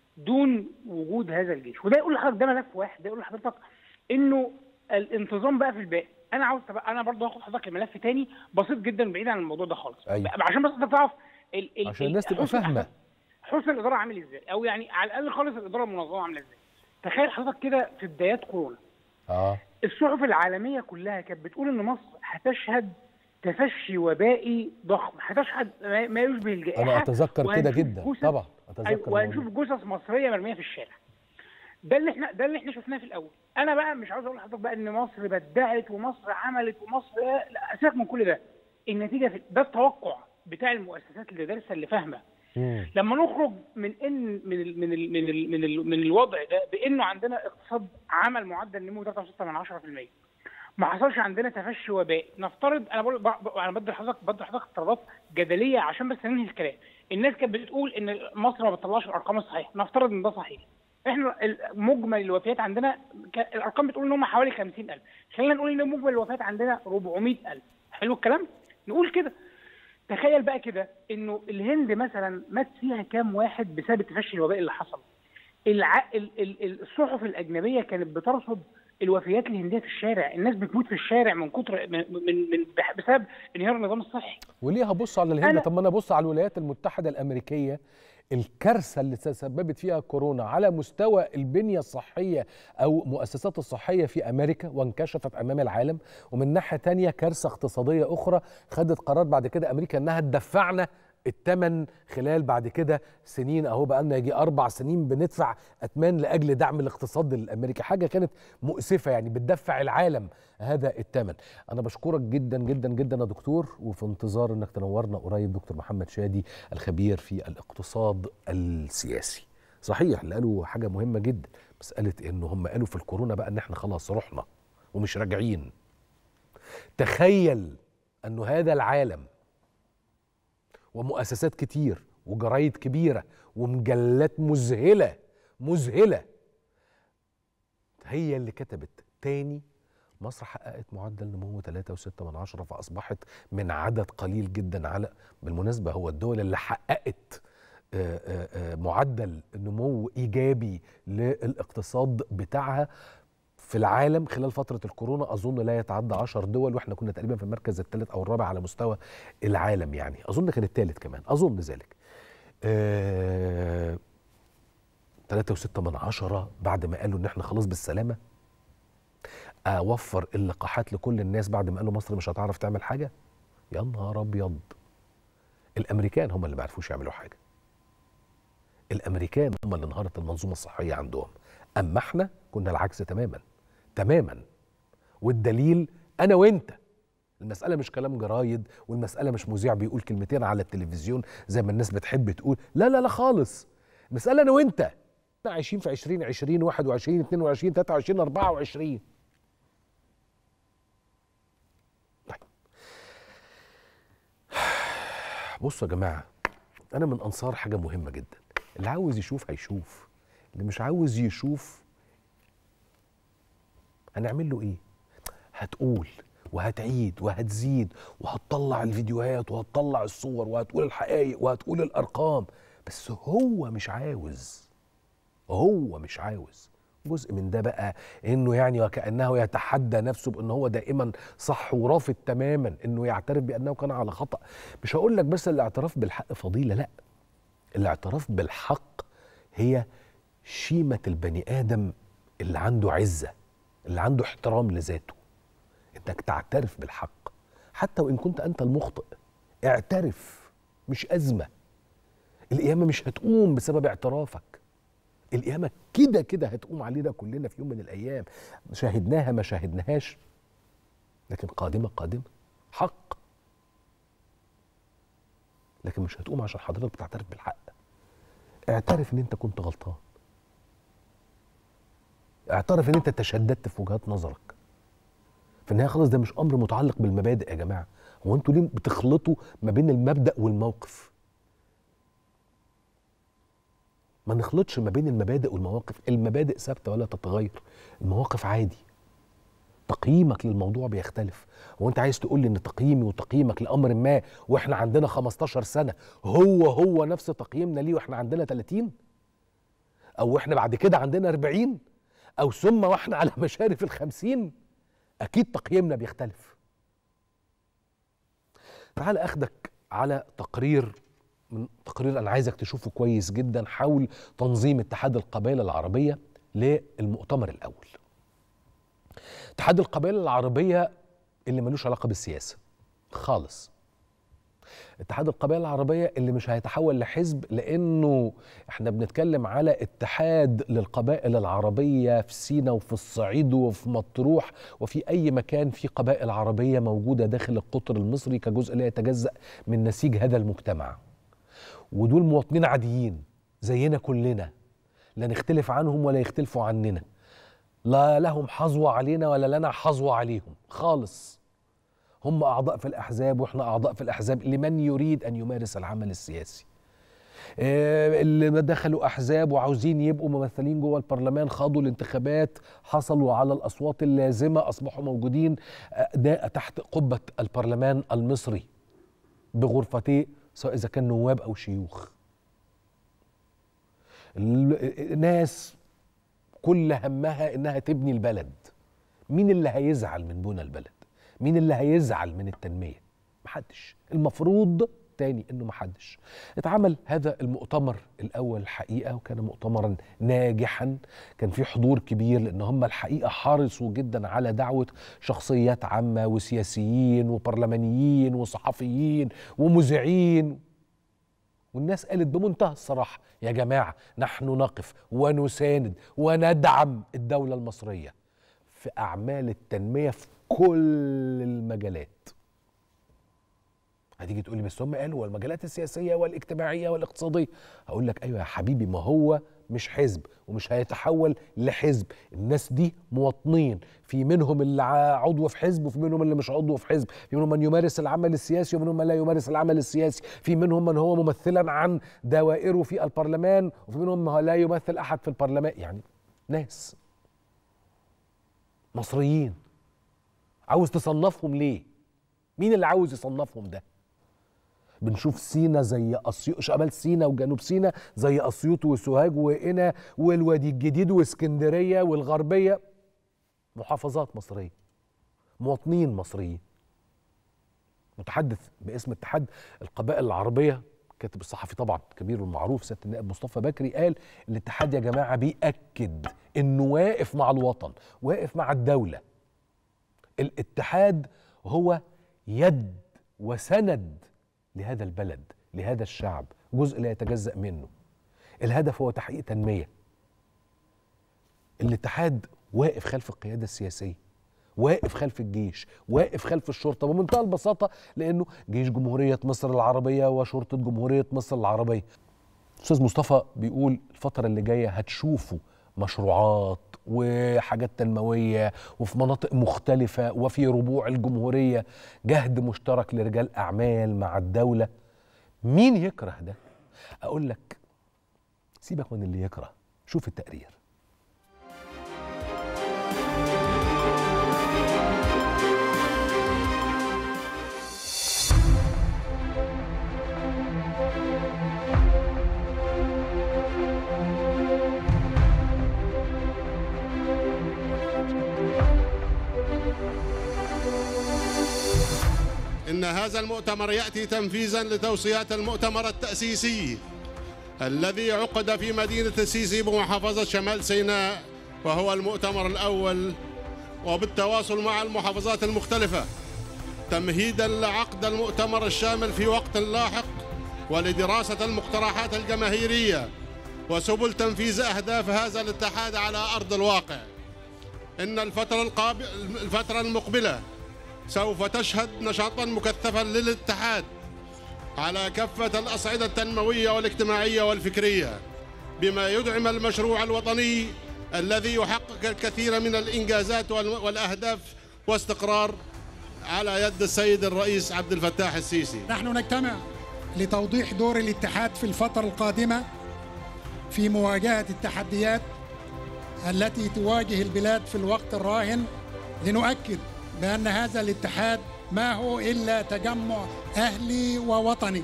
دون وجود هذا الجيش وده يقول لحضرتك ده ملف واحد ده يقول لحضرتك انه الانتظام بقى في الباقي انا عاوز تبقى انا برضه هاخد حضرتك لملف تاني بسيط جدا بعيد عن الموضوع ده خالص أيوة. بقى- عشان بس انت تعرف ال ال عشان ال- الناس تبقى حسن- فاهمه حسن الاداره عامل ازاي او يعني على الاقل خالص الاداره المنظمه عامله ازاي تخيل حضرتك كده في بدايات كورونا اه الصحف العالميه كلها كانت بتقول ان مصر هتشهد تفشي وبائي ضخم هتشهد ما ما يشبه الجائحه انا اتذكر كده وهنشوف جدا جثث- طبعا أيوة، اتذكر وهنشوف الموضوع. جثث مصريه مرميه في الشارع ده اللي احنا ده اللي احنا شفناه في الاول انا بقى مش عاوز اقول لحضرتك بقى ان مصر بدعت ومصر عملت ومصر لا سيبك من كل ده النتيجه في ده التوقع بتاع المؤسسات اللي دارسه اللي فاهمه مم. لما نخرج من ان من ال من ال من ال من, ال من الوضع ده بانه عندنا اقتصاد عمل معدل نمو 3.6 من 10% ما حصلش عندنا تفشي وبائي نفترض انا بقول ب- ب- انا بدي لحضرتك بدي لحضرتك افتراضات جدليه عشان بس ننهي الكلام الناس كانت بتقول ان مصر ما بتطلعش الارقام الصحيحه نفترض ان ده صحيح احنا ال- مجمل الوفيات عندنا ك- الارقام بتقول ان هم حوالي 50000 خلينا نقول ان مجمل الوفيات عندنا 400000 حلو الكلام نقول كده تخيل بقى كده انه الهند مثلا مات فيها كام واحد بسبب تفشي الوباء اللي حصل الع... ال... ال... ال- الصحف الاجنبيه كانت بترصد الوفيات الهنديه في الشارع الناس بتموت في الشارع من كتر من من, من بح- بسبب انهيار النظام الصحي وليه هبص على الهند أنا- طب ما انا ابص على الولايات المتحده الامريكيه الكارثه اللي تسببت فيها كورونا على مستوى البنيه الصحيه او مؤسسات الصحيه في امريكا وانكشفت امام العالم ومن ناحيه تانية كارثه اقتصاديه اخرى خدت قرار بعد كده امريكا انها تدفعنا الثمن خلال بعد كده سنين اهو بقى لنا يجي اربع سنين بندفع اثمان لاجل دعم الاقتصاد الامريكي حاجه كانت مؤسفه يعني بتدفع العالم هذا الثمن انا بشكرك جدا جدا جدا يا دكتور وفي انتظار انك تنورنا قريب دكتور محمد شادي الخبير في الاقتصاد السياسي صحيح اللي قالوا حاجه مهمه جدا مساله انه هم قالوا في الكورونا بقى ان احنا خلاص رحنا ومش راجعين تخيل انه هذا العالم ومؤسسات كتير وجرايد كبيره ومجلات مذهله مذهله هي اللي كتبت تاني مصر حققت معدل نمو 3.6 من عشرة فأصبحت من عدد قليل جدا على بالمناسبة هو الدول اللي حققت آه، آه، آه، معدل نمو إيجابي للاقتصاد بتاعها في العالم خلال فترة الكورونا أظن لا يتعدى 10 دول وإحنا كنا تقريبا في المركز الثالث أو الرابع على مستوى العالم يعني أظن كان الثالث كمان أظن ذلك آه، 3.6 من عشرة بعد ما قالوا إن إحنا خلاص بالسلامة اوفر اللقاحات لكل الناس بعد ما قالوا مصر مش هتعرف تعمل حاجه يا نهار ابيض الامريكان هم اللي ما عرفوش يعملوا حاجه الامريكان هم اللي انهارت المنظومه الصحيه عندهم اما احنا كنا العكس تماما تماما والدليل انا وانت المسألة مش كلام جرايد والمسألة مش مذيع بيقول كلمتين على التلفزيون زي ما الناس بتحب تقول لا لا لا خالص المسألة أنا وأنت احنا عايشين في 2020 21 22 23 24 طيب بصوا يا جماعه انا من انصار حاجه مهمه جدا اللي عاوز يشوف هيشوف اللي مش عاوز يشوف هنعمل له ايه هتقول وهتعيد وهتزيد وهتطلع الفيديوهات وهتطلع الصور وهتقول الحقائق وهتقول الارقام بس هو مش عاوز هو مش عاوز جزء من ده بقى انه يعني وكانه يتحدى نفسه بان هو دائما صح ورافض تماما انه يعترف بانه كان على خطا مش هقول لك بس الاعتراف بالحق فضيله لا الاعتراف بالحق هي شيمه البني ادم اللي عنده عزه اللي عنده احترام لذاته انك تعترف بالحق حتى وان كنت انت المخطئ اعترف مش ازمه القيامه مش هتقوم بسبب اعترافك القيامة كده كده هتقوم علينا كلنا في يوم من الأيام شاهدناها ما شاهدناهاش لكن قادمة قادمة حق لكن مش هتقوم عشان حضرتك بتعترف بالحق اعترف ان انت كنت غلطان اعترف ان انت تشددت في وجهات نظرك في النهايه خلاص ده مش امر متعلق بالمبادئ يا جماعه هو انتوا ليه بتخلطوا ما بين المبدا والموقف ما نخلطش ما بين المبادئ والمواقف المبادئ ثابته ولا تتغير المواقف عادي تقييمك للموضوع بيختلف هو انت عايز تقول لي ان تقييمي وتقييمك لامر ما واحنا عندنا 15 سنه هو هو نفس تقييمنا ليه واحنا عندنا 30 او احنا بعد كده عندنا 40 او ثم واحنا على مشارف الخمسين اكيد تقييمنا بيختلف تعال اخدك على تقرير من تقرير انا عايزك تشوفه كويس جدا حول تنظيم اتحاد القبائل العربيه للمؤتمر الاول. اتحاد القبائل العربيه اللي ملوش علاقه بالسياسه خالص. اتحاد القبائل العربيه اللي مش هيتحول لحزب لانه احنا بنتكلم على اتحاد للقبائل العربيه في سينا وفي الصعيد وفي مطروح وفي اي مكان في قبائل عربيه موجوده داخل القطر المصري كجزء لا يتجزا من نسيج هذا المجتمع. ودول مواطنين عاديين زينا كلنا لا نختلف عنهم ولا يختلفوا عننا لا لهم حظوة علينا ولا لنا حظوة عليهم خالص هم أعضاء في الأحزاب وإحنا أعضاء في الأحزاب لمن يريد أن يمارس العمل السياسي آه، اللي دخلوا احزاب وعاوزين يبقوا ممثلين جوه البرلمان خاضوا الانتخابات حصلوا على الاصوات اللازمه اصبحوا موجودين آه، ده تحت قبه البرلمان المصري بغرفتيه سواء اذا كان نواب او شيوخ ال- ناس كل همها انها تبني البلد مين اللي هيزعل من بنى البلد مين اللي هيزعل من التنميه محدش المفروض تاني انه محدش اتعمل هذا المؤتمر الاول الحقيقه وكان مؤتمرا ناجحا كان في حضور كبير لان هم الحقيقه حرصوا جدا على دعوه شخصيات عامه وسياسيين وبرلمانيين وصحفيين ومذيعين والناس قالت بمنتهى الصراحه يا جماعه نحن نقف ونساند وندعم الدوله المصريه في اعمال التنميه في كل المجالات هتيجي تقول لي بس هم قالوا والمجالات السياسيه والاجتماعيه والاقتصاديه هقول لك ايوه يا حبيبي ما هو مش حزب ومش هيتحول لحزب الناس دي مواطنين في منهم اللي ع- عضو في حزب وفي منهم اللي مش عضو في حزب في منهم من يمارس العمل السياسي ومنهم من لا يمارس العمل السياسي في منهم من هو ممثلا عن دوائره في البرلمان وفي منهم من لا يمثل احد في البرلمان يعني ناس مصريين عاوز تصنفهم ليه مين اللي عاوز يصنفهم ده بنشوف سينا زي اسيوط شمال سينا وجنوب سينا زي اسيوط وسوهاج وقنا والوادي الجديد واسكندريه والغربيه محافظات مصريه مواطنين مصريين متحدث باسم اتحاد القبائل العربيه كاتب الصحفي طبعا كبير والمعروف سياده النائب مصطفى بكري قال الاتحاد يا جماعه بيأكد انه واقف مع الوطن واقف مع الدوله الاتحاد هو يد وسند لهذا البلد لهذا الشعب جزء لا يتجزأ منه الهدف هو تحقيق تنمية الاتحاد واقف خلف القيادة السياسية واقف خلف الجيش واقف خلف الشرطة بمنتهى البساطة لأنه جيش جمهورية مصر العربية وشرطة جمهورية مصر العربية أستاذ مصطفى بيقول الفترة اللي جاية هتشوفوا مشروعات وحاجات تنموية وفي مناطق مختلفة وفي ربوع الجمهورية جهد مشترك لرجال أعمال مع الدولة مين يكره ده؟ أقول لك سيبك من اللي يكره شوف التقرير إن هذا المؤتمر يأتي تنفيذا لتوصيات المؤتمر التأسيسي الذي عقد في مدينة السيسي بمحافظة شمال سيناء وهو المؤتمر الأول وبالتواصل مع المحافظات المختلفة تمهيدا لعقد المؤتمر الشامل في وقت لاحق ولدراسة المقترحات الجماهيرية وسبل تنفيذ أهداف هذا الاتحاد على أرض الواقع إن الفترة, القاب... الفترة المقبلة سوف تشهد نشاطا مكثفا للاتحاد على كافة الأصعدة التنموية والاجتماعية والفكرية بما يدعم المشروع الوطني الذي يحقق الكثير من الإنجازات وال- والأهداف واستقرار على يد السيد الرئيس عبد الفتاح السيسي نحن نجتمع لتوضيح دور الاتحاد في الفترة القادمة في مواجهة التحديات التي تواجه البلاد في الوقت الراهن لنؤكد بأن هذا الاتحاد ما هو إلا تجمع أهلي ووطني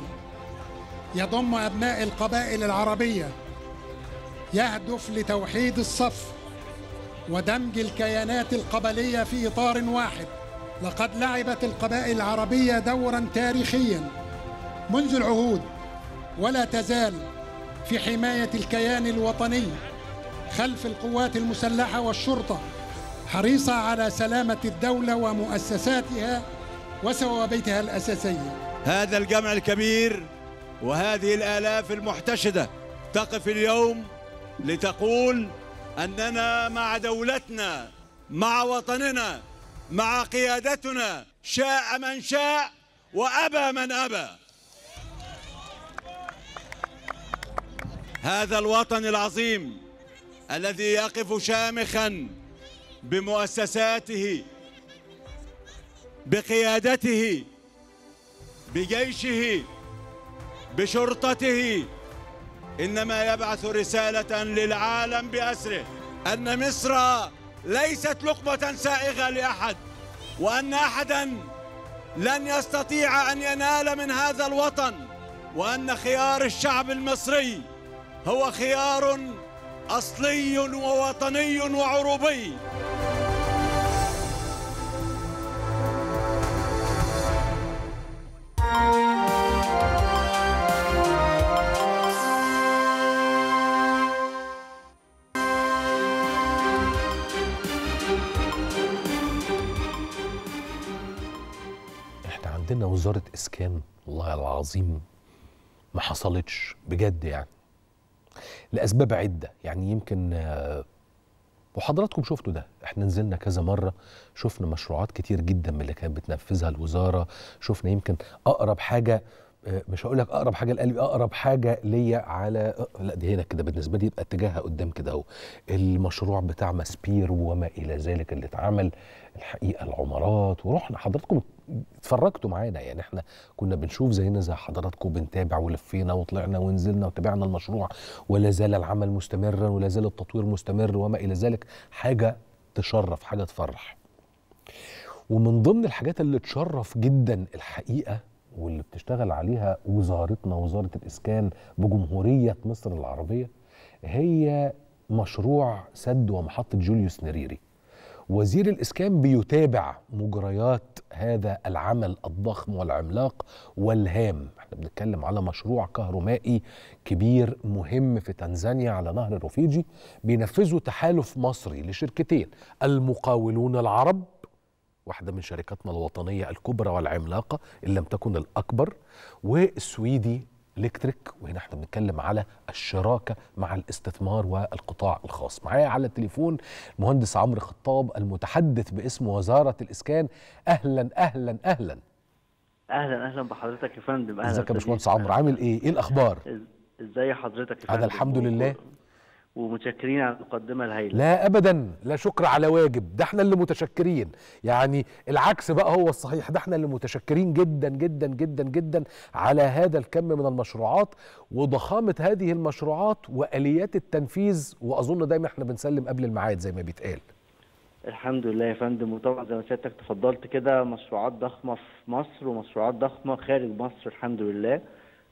يضم أبناء القبائل العربية يهدف لتوحيد الصف ودمج الكيانات القبلية في إطار واحد لقد لعبت القبائل العربية دورا تاريخيا منذ العهود ولا تزال في حماية الكيان الوطني خلف القوات المسلحة والشرطة حريصة على سلامة الدولة ومؤسساتها وثوابتها الأساسية هذا الجمع الكبير وهذه الآلاف المحتشدة تقف اليوم لتقول أننا مع دولتنا مع وطننا مع قيادتنا شاء من شاء وأبى من أبى هذا الوطن العظيم الذي يقف شامخا بمؤسساته بقيادته بجيشه بشرطته إنما يبعث رسالة للعالم بأسره أن مصر ليست لقمة سائغة لأحد وأن أحدا لن يستطيع أن ينال من هذا الوطن وأن خيار الشعب المصري هو خيار أصلي ووطني وعروبي احنا عندنا وزارة اسكان والله العظيم ما حصلتش بجد يعني لاسباب عدة يعني يمكن آه، وحضراتكم شفتوا ده احنا نزلنا كذا مرة شفنا مشروعات كتير جدا من اللي كانت بتنفذها الوزارة شفنا يمكن اقرب حاجة آه، مش هقول لك اقرب حاجه لقلبي اقرب حاجه ليا على آه، لا دي هنا كده بالنسبه لي يبقى اتجاهها قدام كده اهو المشروع بتاع ماسبير وما الى ذلك اللي اتعمل الحقيقه العمارات ورحنا حضراتكم اتفرجتوا معانا يعني احنا كنا بنشوف زينا زي حضراتكم بنتابع ولفينا وطلعنا ونزلنا وتابعنا المشروع ولا زال العمل مستمرا ولا زال التطوير مستمر وما الى ذلك حاجه تشرف حاجه تفرح ومن ضمن الحاجات اللي تشرف جدا الحقيقه واللي بتشتغل عليها وزارتنا وزاره الاسكان بجمهوريه مصر العربيه هي مشروع سد ومحطه جوليوس نريري وزير الاسكان بيتابع مجريات هذا العمل الضخم والعملاق والهام احنا بنتكلم على مشروع كهرومائي كبير مهم في تنزانيا على نهر الرفيجي بينفذه تحالف مصري لشركتين المقاولون العرب واحدة من شركاتنا الوطنية الكبرى والعملاقة إن لم تكن الأكبر والسويدي الكتريك وهنا احنا بنتكلم على الشراكة مع الاستثمار والقطاع الخاص معايا على التليفون المهندس عمرو خطاب المتحدث باسم وزارة الإسكان أهلا أهلا أهلا اهلا اهلا بحضرتك يا فندم اهلا ازيك يا أستاذ باشمهندس يوسف. عمرو عامل ايه؟ ايه الأخبار؟ إز- ازاي حضرتك يا أنا فندم الحمد و- لله. ومتشكرين على المقدمه الهائله لا ابدا لا شكر على واجب ده احنا اللي متشكرين يعني العكس بقى هو الصحيح ده احنا اللي متشكرين جدا جدا جدا جدا على هذا الكم من المشروعات وضخامه هذه المشروعات واليات التنفيذ واظن دايما احنا بنسلم قبل الميعاد زي ما بيتقال الحمد لله يا فندم وطبعا زي ما سيادتك تفضلت كده مشروعات ضخمه في مصر ومشروعات ضخمه خارج مصر الحمد لله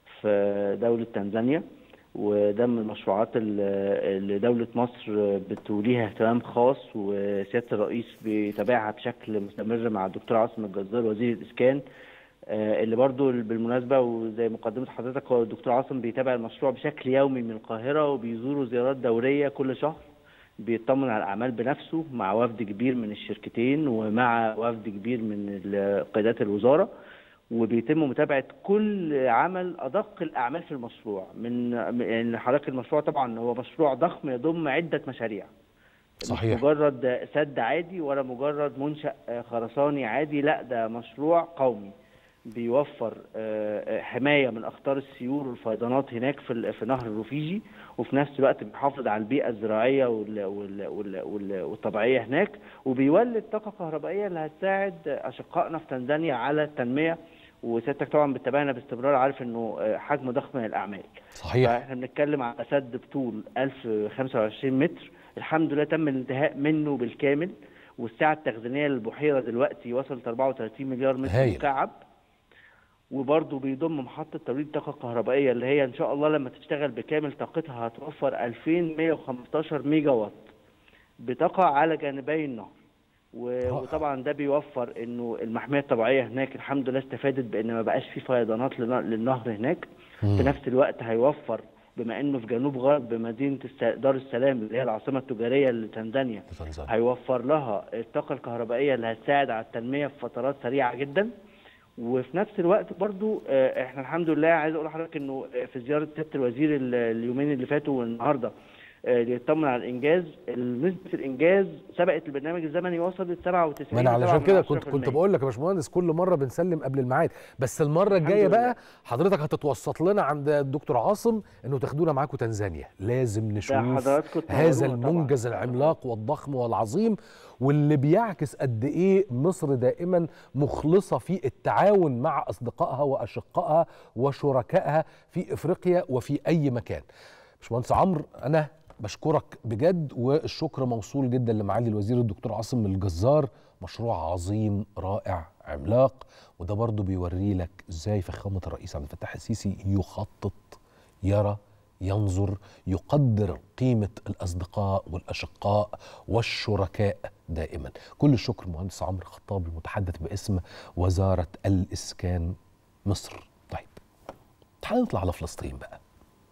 في دوله تنزانيا وده من المشروعات ال- اللي دولة مصر بتوليها اهتمام خاص وسيادة الرئيس بيتابعها بشكل مستمر مع الدكتور عاصم الجزار وزير الإسكان آه، اللي برضو بالمناسبة وزي مقدمة حضرتك هو الدكتور عاصم بيتابع المشروع بشكل يومي من القاهرة وبيزوروا زيارات دورية كل شهر بيطمن على الأعمال بنفسه مع وفد كبير من الشركتين ومع وفد كبير من ال- قيادات الوزارة وبيتم متابعة كل عمل أدق الأعمال في المشروع من يعني حضرتك المشروع طبعا هو مشروع ضخم يضم عدة مشاريع مش صحيح مجرد سد عادي ولا مجرد منشأ خرساني عادي لا ده مشروع قومي بيوفر آه، حماية من أخطار السيول والفيضانات هناك في ال- في نهر الرفيجي وفي نفس الوقت بيحافظ على البيئة الزراعية وال- وال- وال- وال- والطبيعية هناك وبيولد طاقة كهربائية اللي هتساعد أشقائنا في تنزانيا على التنمية وسيادتك طبعا بتتابعنا باستمرار عارف انه آه، حجم ضخم من الاعمال صحيح فاحنا بنتكلم على سد بطول 1025 متر الحمد لله تم الانتهاء منه بالكامل والسعه التخزينيه للبحيره دلوقتي وصلت 34 مليار متر هايل. مكعب وبرضه بيضم محطة توليد طاقة كهربائية اللي هي إن شاء الله لما تشتغل بكامل طاقتها هتوفر 2115 ميجا واط بطاقة على جانبي النهر و- رائع. وطبعا ده بيوفر انه المحميه الطبيعيه هناك الحمد لله استفادت بان ما بقاش في فيضانات للن- للنهر هناك في نفس الوقت هيوفر بما انه في جنوب غرب مدينه الس- دار السلام اللي هي العاصمه التجاريه لتنزانيا تنزانيا. هيوفر لها الطاقه الكهربائيه اللي هتساعد على التنميه في فترات سريعه جدا وفي نفس الوقت برضو آه، احنا الحمد لله عايز اقول لحضرتك انه آه، في زياره سياده الوزير ال- اليومين اللي فاتوا والنهارده آه، ليطمن على الانجاز نسبه الانجاز سبقت البرنامج الزمني وصلت 97 ما انا علشان كده كنت 7.10%. كنت بقول لك يا باشمهندس كل مره بنسلم قبل الميعاد بس المره الجايه لله. بقى حضرتك هتتوسط لنا عند الدكتور عاصم انه تاخدونا معاكم تنزانيا لازم نشوف حضراتكم هذا تنورونا طبعاً. المنجز العملاق والضخم والعظيم واللي بيعكس قد ايه مصر دائما مخلصه في التعاون مع اصدقائها واشقائها وشركائها في افريقيا وفي اي مكان باشمهندس عمرو انا بشكرك بجد والشكر موصول جدا لمعالي الوزير الدكتور عاصم الجزار مشروع عظيم رائع عملاق وده برضه بيوري لك ازاي فخامه الرئيس عبد الفتاح السيسي يخطط يرى ينظر يقدر قيمه الاصدقاء والاشقاء والشركاء دائما كل الشكر مهندس عمرو خطاب المتحدث باسم وزاره الاسكان مصر طيب تعال نطلع على فلسطين بقى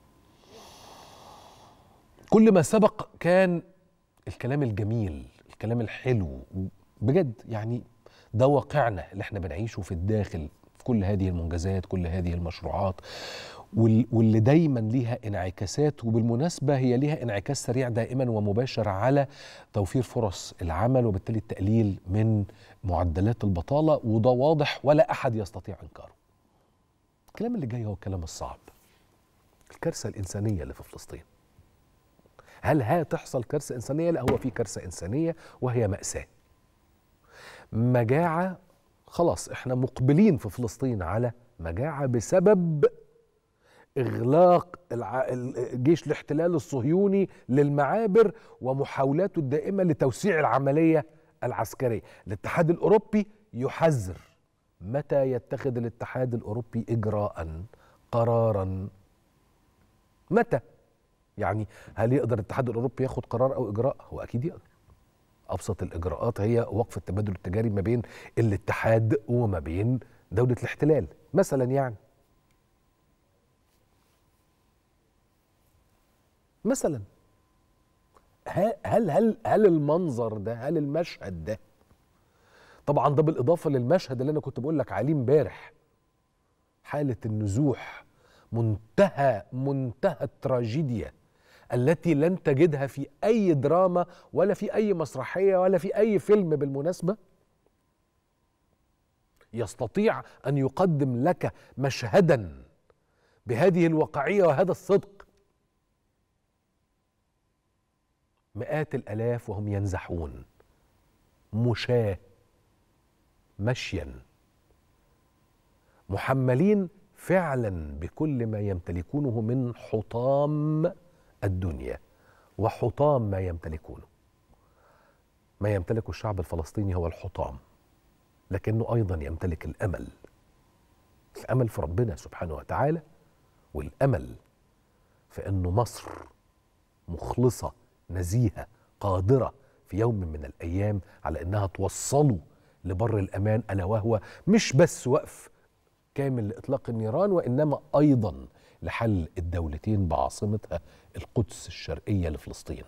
كل ما سبق كان الكلام الجميل الكلام الحلو بجد يعني ده واقعنا اللي احنا بنعيشه في الداخل في كل هذه المنجزات كل هذه المشروعات وال- واللي دايما ليها انعكاسات وبالمناسبة هي ليها انعكاس سريع دائما ومباشر على توفير فرص العمل وبالتالي التقليل من معدلات البطالة وده واضح ولا أحد يستطيع إنكاره الكلام اللي جاي هو الكلام الصعب الكارثة الإنسانية اللي في فلسطين هل هتحصل كارثة إنسانية؟ لا هو في كارثة إنسانية وهي مأساة مجاعة خلاص احنا مقبلين في فلسطين على مجاعة بسبب إغلاق الع- ال- جيش الاحتلال الصهيوني للمعابر ومحاولاته الدائمة لتوسيع العملية العسكرية الاتحاد الأوروبي يحذر متى يتخذ الاتحاد الأوروبي إجراء قرارا متى يعني هل يقدر الاتحاد الاوروبي ياخد قرار او اجراء هو اكيد يقدر ابسط الاجراءات هي وقف التبادل التجاري ما بين الاتحاد وما بين دوله الاحتلال مثلا يعني مثلا ه- هل هل هل المنظر ده هل المشهد ده طبعا ده بالاضافه للمشهد اللي انا كنت بقول لك عليه امبارح حاله النزوح منتهى منتهى التراجيديا التي لن تجدها في اي دراما ولا في اي مسرحيه ولا في اي فيلم بالمناسبه يستطيع ان يقدم لك مشهدا بهذه الواقعيه وهذا الصدق مئات الالاف وهم ينزحون مشاه مشيا محملين فعلا بكل ما يمتلكونه من حطام الدنيا وحطام ما يمتلكونه ما يمتلكه الشعب الفلسطيني هو الحطام لكنه ايضا يمتلك الامل الامل في ربنا سبحانه وتعالى والامل في انه مصر مخلصه نزيهه قادره في يوم من الايام على انها توصله لبر الامان الا وهو مش بس وقف كامل لاطلاق النيران وانما ايضا لحل الدولتين بعاصمتها القدس الشرقيه لفلسطين.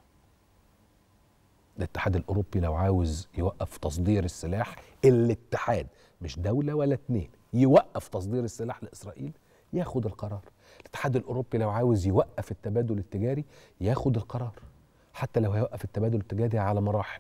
الاتحاد الاوروبي لو عاوز يوقف تصدير السلاح الاتحاد مش دوله ولا اتنين يوقف تصدير السلاح لاسرائيل ياخد القرار. الاتحاد الاوروبي لو عاوز يوقف التبادل التجاري ياخد القرار حتى لو هيوقف التبادل التجاري على مراحل.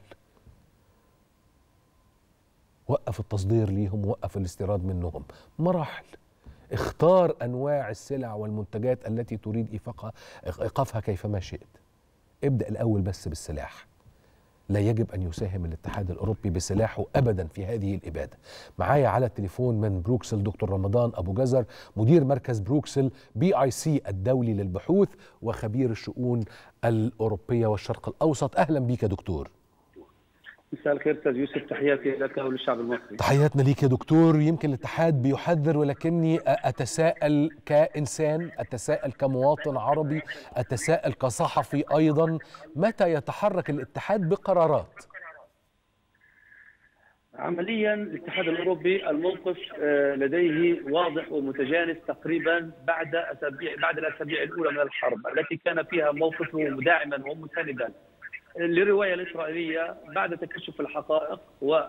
وقف التصدير ليهم وقف الاستيراد منهم مراحل اختار انواع السلع والمنتجات التي تريد ايفاقها ايقافها كيفما شئت ابدا الاول بس بالسلاح لا يجب ان يساهم الاتحاد الاوروبي بسلاحه ابدا في هذه الاباده معايا على التليفون من بروكسل دكتور رمضان ابو جزر مدير مركز بروكسل بي اي سي الدولي للبحوث وخبير الشؤون الاوروبيه والشرق الاوسط اهلا بيك يا دكتور مساء الخير استاذ يوسف تحياتي لك وللشعب المصري تحياتنا ليك يا دكتور يمكن الاتحاد بيحذر ولكني اتساءل كانسان اتساءل كمواطن عربي اتساءل كصحفي ايضا متى يتحرك الاتحاد بقرارات عمليا الاتحاد الاوروبي الموقف آه، لديه واضح ومتجانس تقريبا بعد اسابيع بعد الاسابيع الاولى من الحرب التي كان فيها موقفه مداعما ومساندا للروايه الاسرائيليه بعد تكشف الحقائق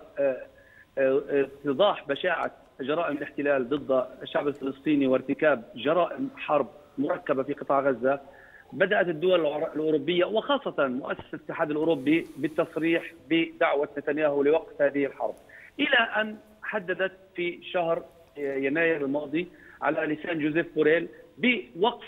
واتضاح بشاعه جرائم الاحتلال ضد الشعب الفلسطيني وارتكاب جرائم حرب مركبه في قطاع غزه بدات الدول الاوروبيه وخاصه مؤسسه الاتحاد الاوروبي بالتصريح بدعوه نتنياهو لوقف هذه الحرب الى ان حددت في شهر يناير الماضي على لسان جوزيف بوريل بوقف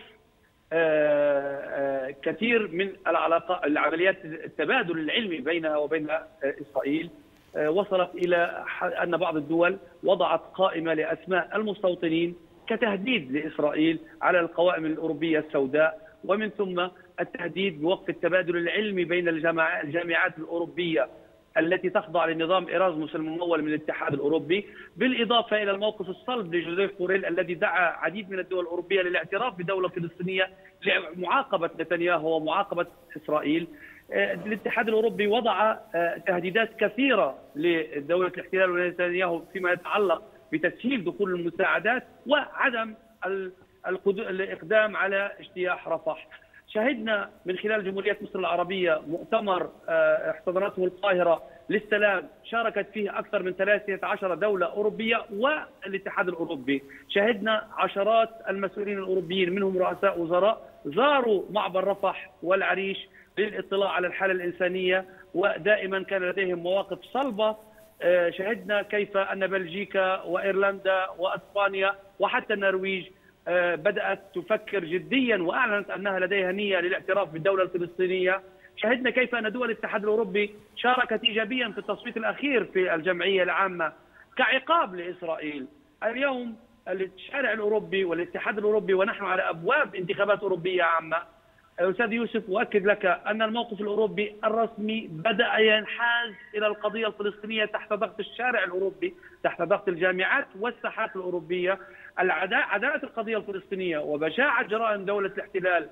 كثير من العلاقات العمليات التبادل العلمي بينها وبين اسرائيل وصلت الى ان بعض الدول وضعت قائمه لاسماء المستوطنين كتهديد لاسرائيل على القوائم الاوروبيه السوداء ومن ثم التهديد بوقف التبادل العلمي بين الجامع- الجامعات الأوروبية التي تخضع لنظام إيرازموس الممول من الاتحاد الأوروبي بالإضافة إلى الموقف الصلب لجوزيف بوريل الذي دعا عديد من الدول الأوروبية للاعتراف بدولة فلسطينية لمعاقبة نتنياهو ومعاقبة إسرائيل آه، الاتحاد الأوروبي وضع آه، تهديدات كثيرة لدولة الاحتلال ونتنياهو فيما يتعلق بتسهيل دخول المساعدات وعدم ال- القدو- الإقدام على اجتياح رفح شهدنا من خلال جمهورية مصر العربية مؤتمر آه، احتضنته القاهرة للسلام شاركت فيه أكثر من 13 دولة أوروبية والاتحاد الأوروبي شهدنا عشرات المسؤولين الأوروبيين منهم رؤساء وزراء زاروا معبر رفح والعريش للاطلاع على الحالة الإنسانية ودائما كان لديهم مواقف صلبة آه، شهدنا كيف أن بلجيكا وإيرلندا وأسبانيا وحتى النرويج آه، بدأت تفكر جديا وأعلنت أنها لديها نية للاعتراف بالدولة الفلسطينية شهدنا كيف أن دول الاتحاد الأوروبي شاركت إيجابيا في التصويت الأخير في الجمعية العامة كعقاب لإسرائيل اليوم الشارع الأوروبي والاتحاد الأوروبي ونحن على أبواب انتخابات أوروبية عامة أستاذ يوسف أؤكد لك أن الموقف الأوروبي الرسمي بدأ ينحاز إلى القضية الفلسطينية تحت ضغط الشارع الأوروبي تحت ضغط الجامعات والساحات الأوروبية العدا- عدالة القضية الفلسطينية وبشاعة جرائم دولة الاحتلال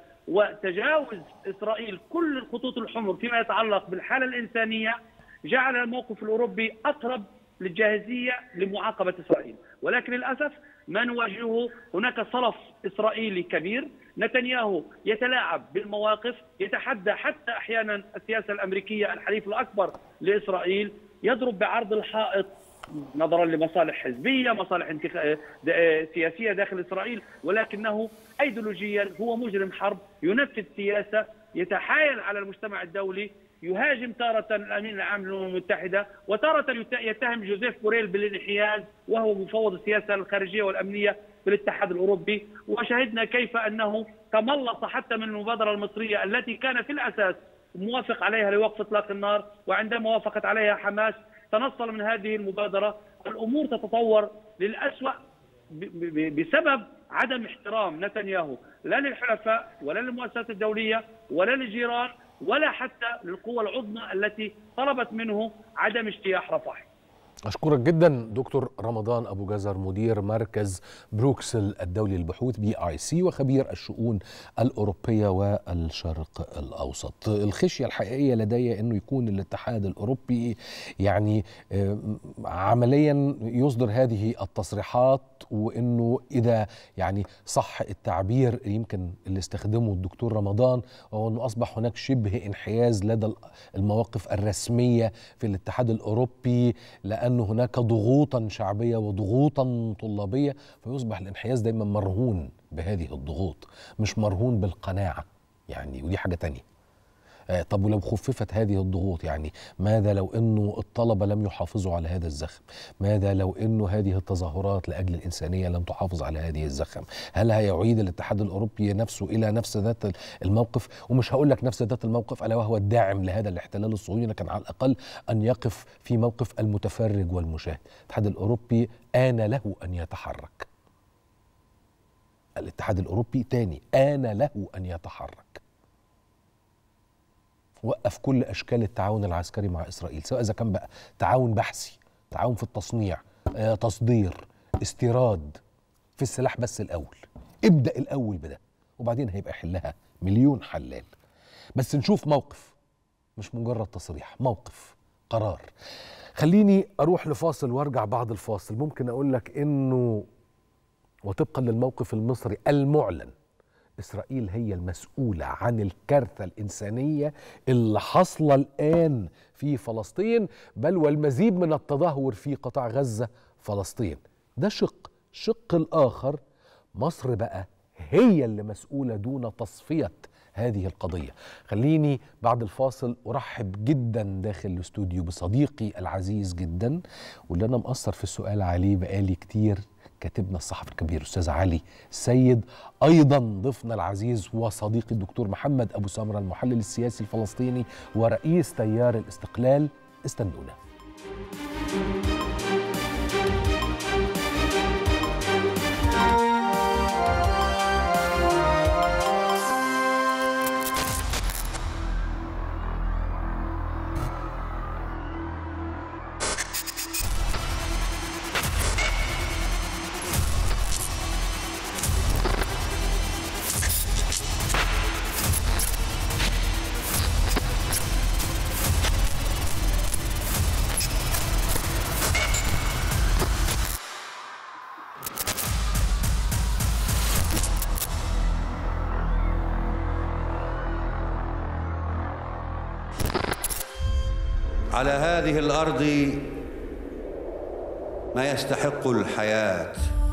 وتجاوز إسرائيل كل الخطوط الحمر فيما يتعلق بالحالة الإنسانية جعل الموقف الأوروبي أقرب للجاهزية لمعاقبة إسرائيل ولكن للأسف ما نواجهه هناك صلف إسرائيلي كبير نتنياهو يتلاعب بالمواقف يتحدى حتى أحيانا السياسة الأمريكية الحليف الأكبر لإسرائيل يضرب بعرض الحائط نظرا لمصالح حزبية مصالح انتخ... د- سياسية داخل إسرائيل ولكنه أيديولوجيا هو مجرم حرب ينفذ سياسة يتحايل على المجتمع الدولي يهاجم تارة الأمين العام للأمم المتحدة وتارة يت- يتهم جوزيف بوريل بالانحياز وهو مفوض السياسة الخارجية والأمنية في الاتحاد الأوروبي وشهدنا كيف أنه تملص حتى من المبادرة المصرية التي كان في الأساس موافق عليها لوقف إطلاق النار وعندما وافقت عليها حماس تنصل من هذه المبادرة الأمور تتطور للأسوأ ب- ب- بسبب عدم احترام نتنياهو لا للحلفاء ولا للمؤسسات الدولية ولا للجيران ولا حتى للقوى العظمى التي طلبت منه عدم اجتياح رفح أشكرك جدا دكتور رمضان أبو جزر مدير مركز بروكسل الدولي للبحوث بي آي سي وخبير الشؤون الأوروبية والشرق الأوسط الخشية الحقيقية لدي أنه يكون الاتحاد الأوروبي يعني آه، عمليا يصدر هذه التصريحات وأنه إذا يعني صح التعبير يمكن اللي استخدمه الدكتور رمضان وهو أنه أصبح هناك شبه انحياز لدى المواقف الرسمية في الاتحاد الأوروبي لأن هناك ضغوطا شعبية وضغوطا طلابية فيصبح الانحياز دايما مرهون بهذه الضغوط مش مرهون بالقناعة يعني ودي حاجة تانية آه، طب ولو خففت هذه الضغوط يعني ماذا لو انه الطلبه لم يحافظوا على هذا الزخم ماذا لو انه هذه التظاهرات لاجل الانسانيه لم تحافظ على هذه الزخم هل هيعيد الاتحاد الاوروبي نفسه الى نفس ذات الموقف ومش هقول لك نفس ذات الموقف الا وهو الداعم لهذا الاحتلال الصهيوني لكن على الاقل ان يقف في موقف المتفرج والمشاهد الاتحاد الاوروبي آن له ان يتحرك الاتحاد الاوروبي تاني آن له ان يتحرك وقف كل اشكال التعاون العسكري مع اسرائيل سواء اذا كان بقى تعاون بحثي تعاون في التصنيع آه، تصدير استيراد في السلاح بس الاول ابدا الاول بده وبعدين هيبقى يحلها مليون حلال بس نشوف موقف مش مجرد تصريح موقف قرار خليني اروح لفاصل وارجع بعد الفاصل ممكن اقول لك انه وطبقا للموقف المصري المعلن اسرائيل هي المسؤوله عن الكارثه الانسانيه اللي حاصله الان في فلسطين بل والمزيد من التدهور في قطاع غزه فلسطين ده شق الشق الاخر مصر بقى هي اللي مسؤوله دون تصفيه هذه القضيه خليني بعد الفاصل ارحب جدا داخل الاستوديو بصديقي العزيز جدا واللي انا مقصر في السؤال عليه بقالي كتير كاتبنا الصحفي الكبير استاذ علي سيد ايضا ضيفنا العزيز وصديقي الدكتور محمد ابو سمره المحلل السياسي الفلسطيني ورئيس تيار الاستقلال استنونا على هذه الارض ما يستحق الحياه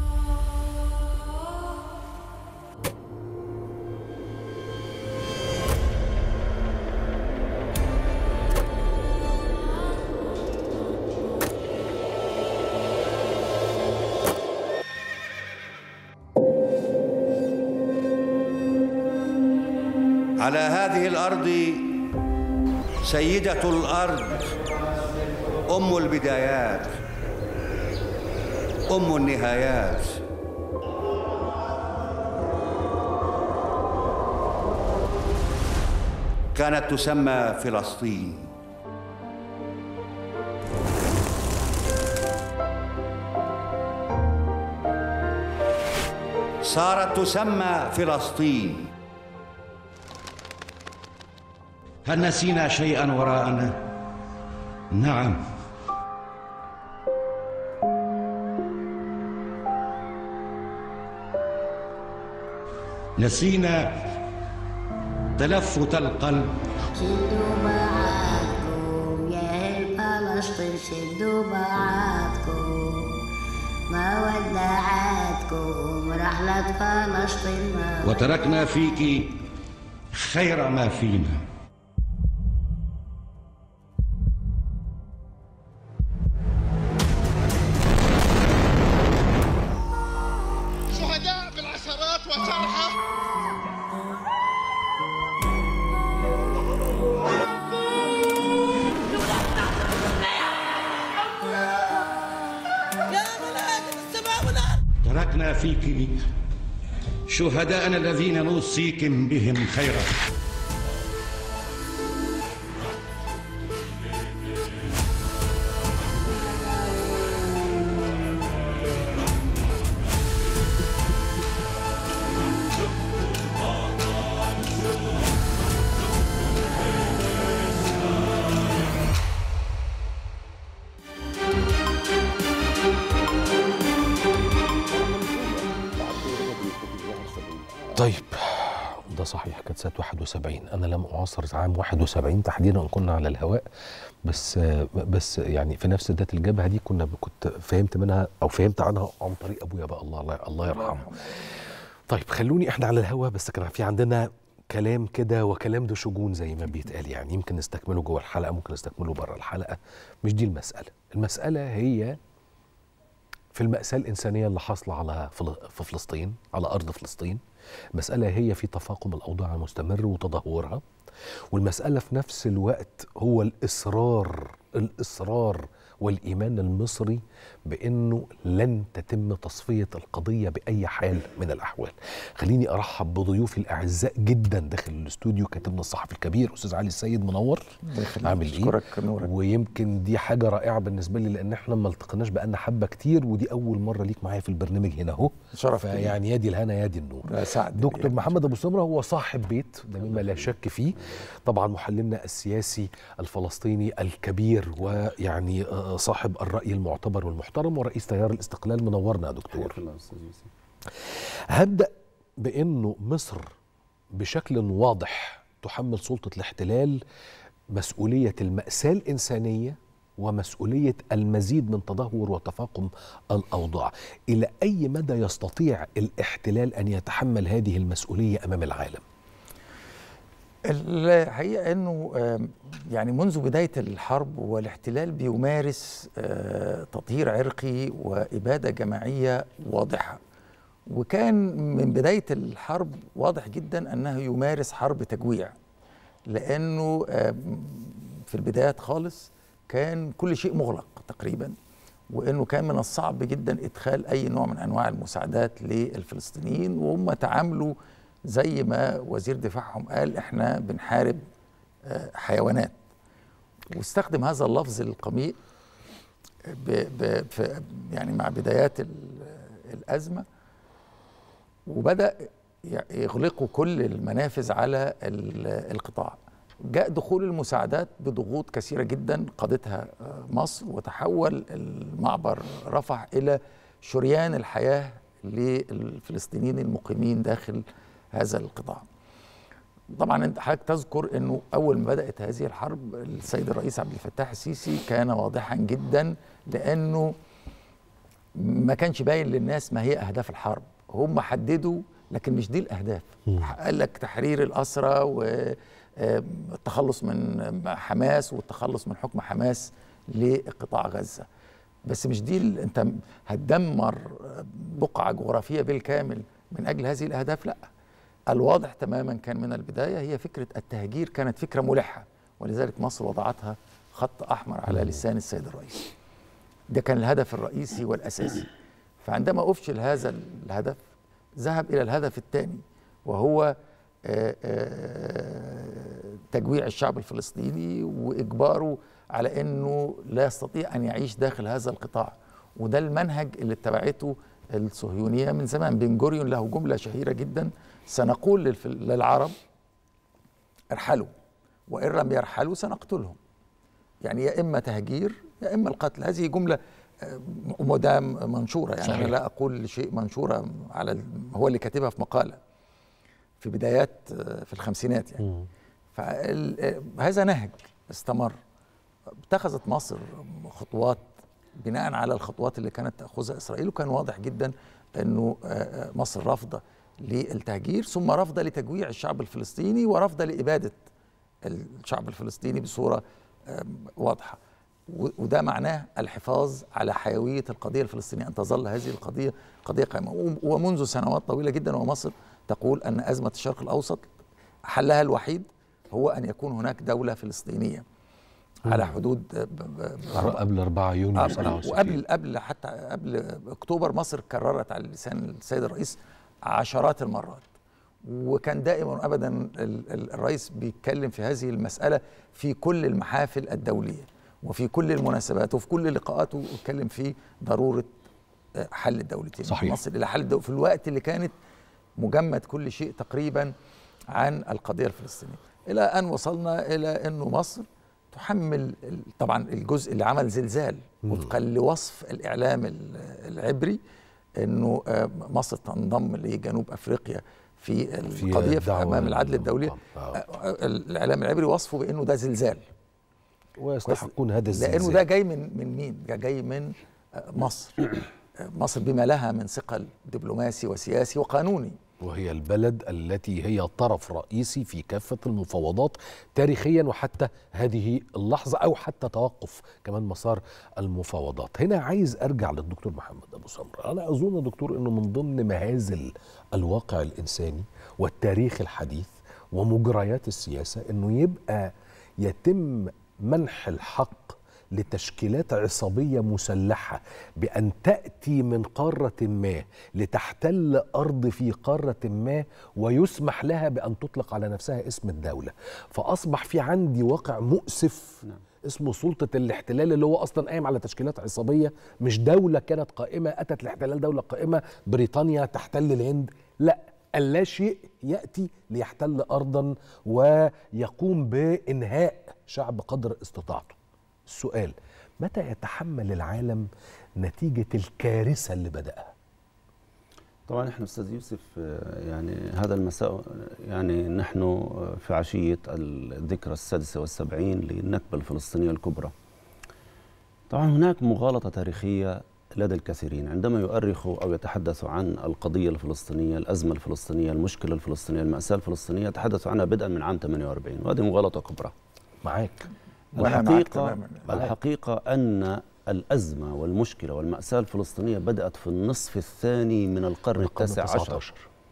على هذه الارض سيده الارض ام البدايات ام النهايات كانت تسمى فلسطين صارت تسمى فلسطين هل نسينا شيئا وراءنا نعم نسينا تلفت القلب شدوا بعضكم يا أهل فلسطين شدوا بعضكم ما ودعتكم رحلة فلسطين ما وتركنا فيك خير ما فينا شهداء بالعشرات وجرحى تركنا فيك شهداءنا الذين نوصيكم بهم خيرا طيب ده صحيح كانت سنة 71 أنا لم أعاصر عام 71 تحديدا كنا على الهواء بس بس يعني في نفس ذات الجبهة دي كنا كنت فهمت منها أو فهمت عنها عن طريق أبويا بقى الله الله, الله يرحمه طيب خلوني احنا على الهوا بس كان في عندنا كلام كده وكلام ذو شجون زي ما بيتقال يعني يمكن نستكمله جوه الحلقة ممكن نستكمله بره الحلقة مش دي المسألة المسألة هي في المأساة الإنسانية اللي حاصلة على فل- في فلسطين على أرض فلسطين المسألة هي في تفاقم الأوضاع المستمر وتدهورها والمسألة في نفس الوقت هو الإصرار الإصرار والإيمان المصري بأنه لن تتم تصفية القضية بأي حال من الأحوال خليني أرحب بضيوفي الأعزاء جدا داخل الاستوديو كاتبنا الصحفي الكبير أستاذ علي السيد منور عامل إيه؟ أشكرك نورك ويمكن دي حاجة رائعة بالنسبة لي لأن احنا ما التقيناش بقالنا حبة كتير ودي أول مرة ليك معايا في البرنامج هنا أهو شرف لي. يعني يدي الهنا يدي النور سعد دكتور محمد أبو سمرة هو صاحب بيت ده مما لا شك فيه طبعا محللنا السياسي الفلسطيني الكبير ويعني آه، صاحب الرأي المعتبر والمحترم ورئيس تيار الاستقلال منورنا يا دكتور هبدأ بأنه مصر بشكل واضح تحمل سلطة الاحتلال مسؤولية المأساة الإنسانية ومسؤولية المزيد من تدهور وتفاقم الأوضاع إلى أي مدى يستطيع الاحتلال أن يتحمل هذه المسؤولية أمام العالم الحقيقه انه آم، يعني منذ بدايه الحرب والاحتلال بيمارس آه، تطهير عرقي واباده جماعيه واضحه وكان من بدايه الحرب واضح جدا انه يمارس حرب تجويع لانه آم، في البدايات خالص كان كل شيء مغلق تقريبا وانه كان من الصعب جدا ادخال اي نوع من انواع المساعدات للفلسطينيين وهم تعاملوا زي ما وزير دفاعهم قال احنا بنحارب آه، حيوانات واستخدم هذا اللفظ القميء ب ب في يعني مع بدايات ال- الازمه وبدا ي- يغلقوا كل المنافذ على ال- القطاع جاء دخول المساعدات بضغوط كثيره جدا قادتها آه، مصر وتحول المعبر رفح الى شريان الحياه للفلسطينيين المقيمين داخل هذا القطاع طبعا انت حضرتك تذكر انه اول ما بدات هذه الحرب السيد الرئيس عبد الفتاح السيسي كان واضحا جدا لانه ما كانش باين للناس ما هي اهداف الحرب هم حددوا لكن مش دي الاهداف قال لك تحرير الاسرى والتخلص من حماس والتخلص من حكم حماس لقطاع غزه بس مش دي ال- انت هتدمر بقعه جغرافيه بالكامل من اجل هذه الاهداف لا الواضح تماما كان من البدايه هي فكره التهجير كانت فكره ملحه ولذلك مصر وضعتها خط احمر على لسان السيد الرئيس ده كان الهدف الرئيسي والاساسي فعندما افشل هذا الهدف ذهب الى الهدف الثاني وهو آه، آه، تجويع الشعب الفلسطيني واجباره على انه لا يستطيع ان يعيش داخل هذا القطاع وده المنهج اللي اتبعته الصهيونيه من زمان بن جوريون له جمله شهيره جدا سنقول للف- للعرب ارحلوا وان لم يرحلوا سنقتلهم يعني يا اما تهجير يا اما القتل هذه جمله آه، وده منشوره يعني صحيح. انا لا اقول شيء منشوره على ال- هو اللي كاتبها في مقاله في بدايات آه، في الخمسينات يعني فهذا نهج استمر اتخذت مصر خطوات بناء على الخطوات اللي كانت تاخذها اسرائيل وكان واضح جدا انه آه، آه، مصر رافضه للتهجير ثم رافضه لتجويع الشعب الفلسطيني ورافضه لاباده الشعب الفلسطيني بصوره آم، واضحه و- وده معناه الحفاظ على حيويه القضيه الفلسطينيه ان تظل هذه القضيه قضيه قائمه و- ومنذ سنوات طويله جدا ومصر تقول ان ازمه الشرق الاوسط حلها الوحيد هو ان يكون هناك دوله فلسطينيه على حدود ب- ب- ب- قبل 4 يونيو آه، 67 وقبل قبل حتى قبل اكتوبر مصر كررت على لسان السيد الرئيس عشرات المرات وكان دائما ابدا ال- ال- الرئيس بيتكلم في هذه المساله في كل المحافل الدوليه وفي كل المناسبات وفي كل لقاءاته اتكلم في ضروره آه، حل الدولتين صحيح. مصر الى حل الدول في الوقت اللي كانت مجمد كل شيء تقريبا عن القضيه الفلسطينيه الى ان وصلنا الى انه مصر تحمل ال- طبعا الجزء اللي عمل زلزال وفقا لوصف الاعلام ال- العبري انه آه، مصر تنضم لجنوب افريقيا في القضيه في الدعوة امام العدل الدولي آه. آه، آه، الاعلام العبري وصفه بانه ده زلزال ويستحقون هذا الزلزال لانه ده جاي من من مين؟ ده جاي من آه، مصر آه، مصر بما لها من ثقل دبلوماسي وسياسي وقانوني وهي البلد التي هي طرف رئيسي في كافة المفاوضات تاريخيا وحتى هذه اللحظة أو حتى توقف كمان مسار المفاوضات هنا عايز أرجع للدكتور محمد أبو سمرة أنا أظن يا دكتور أنه من ضمن مهازل الواقع الإنساني والتاريخ الحديث ومجريات السياسة أنه يبقى يتم منح الحق لتشكيلات عصابيه مسلحه بان تاتي من قاره ما لتحتل ارض في قاره ما ويسمح لها بان تطلق على نفسها اسم الدوله فاصبح في عندي واقع مؤسف نعم. اسمه سلطه الاحتلال اللي هو اصلا قايم على تشكيلات عصابيه مش دوله كانت قائمه اتت الاحتلال دوله قائمه بريطانيا تحتل الهند لا اللا شيء ياتي ليحتل ارضا ويقوم بانهاء شعب قدر استطاعته السؤال متى يتحمل العالم نتيجة الكارثة اللي بدأها طبعا احنا استاذ يوسف آه، يعني هذا المساء يعني نحن آه، في عشيه الذكرى السادسه والسبعين للنكبه الفلسطينيه الكبرى. طبعا هناك مغالطه تاريخيه لدى الكثيرين عندما يؤرخوا او يتحدثوا عن القضيه الفلسطينيه، الازمه الفلسطينيه، المشكله الفلسطينيه، الماساه الفلسطينيه يتحدثوا عنها بدءا من عام 48 وهذه مغالطه كبرى. معاك وأنا معك الحقيقه تماماً. معك. الحقيقه ان الازمه والمشكله والماساه الفلسطينيه بدات في النصف الثاني من القرن التاسع عشر 19.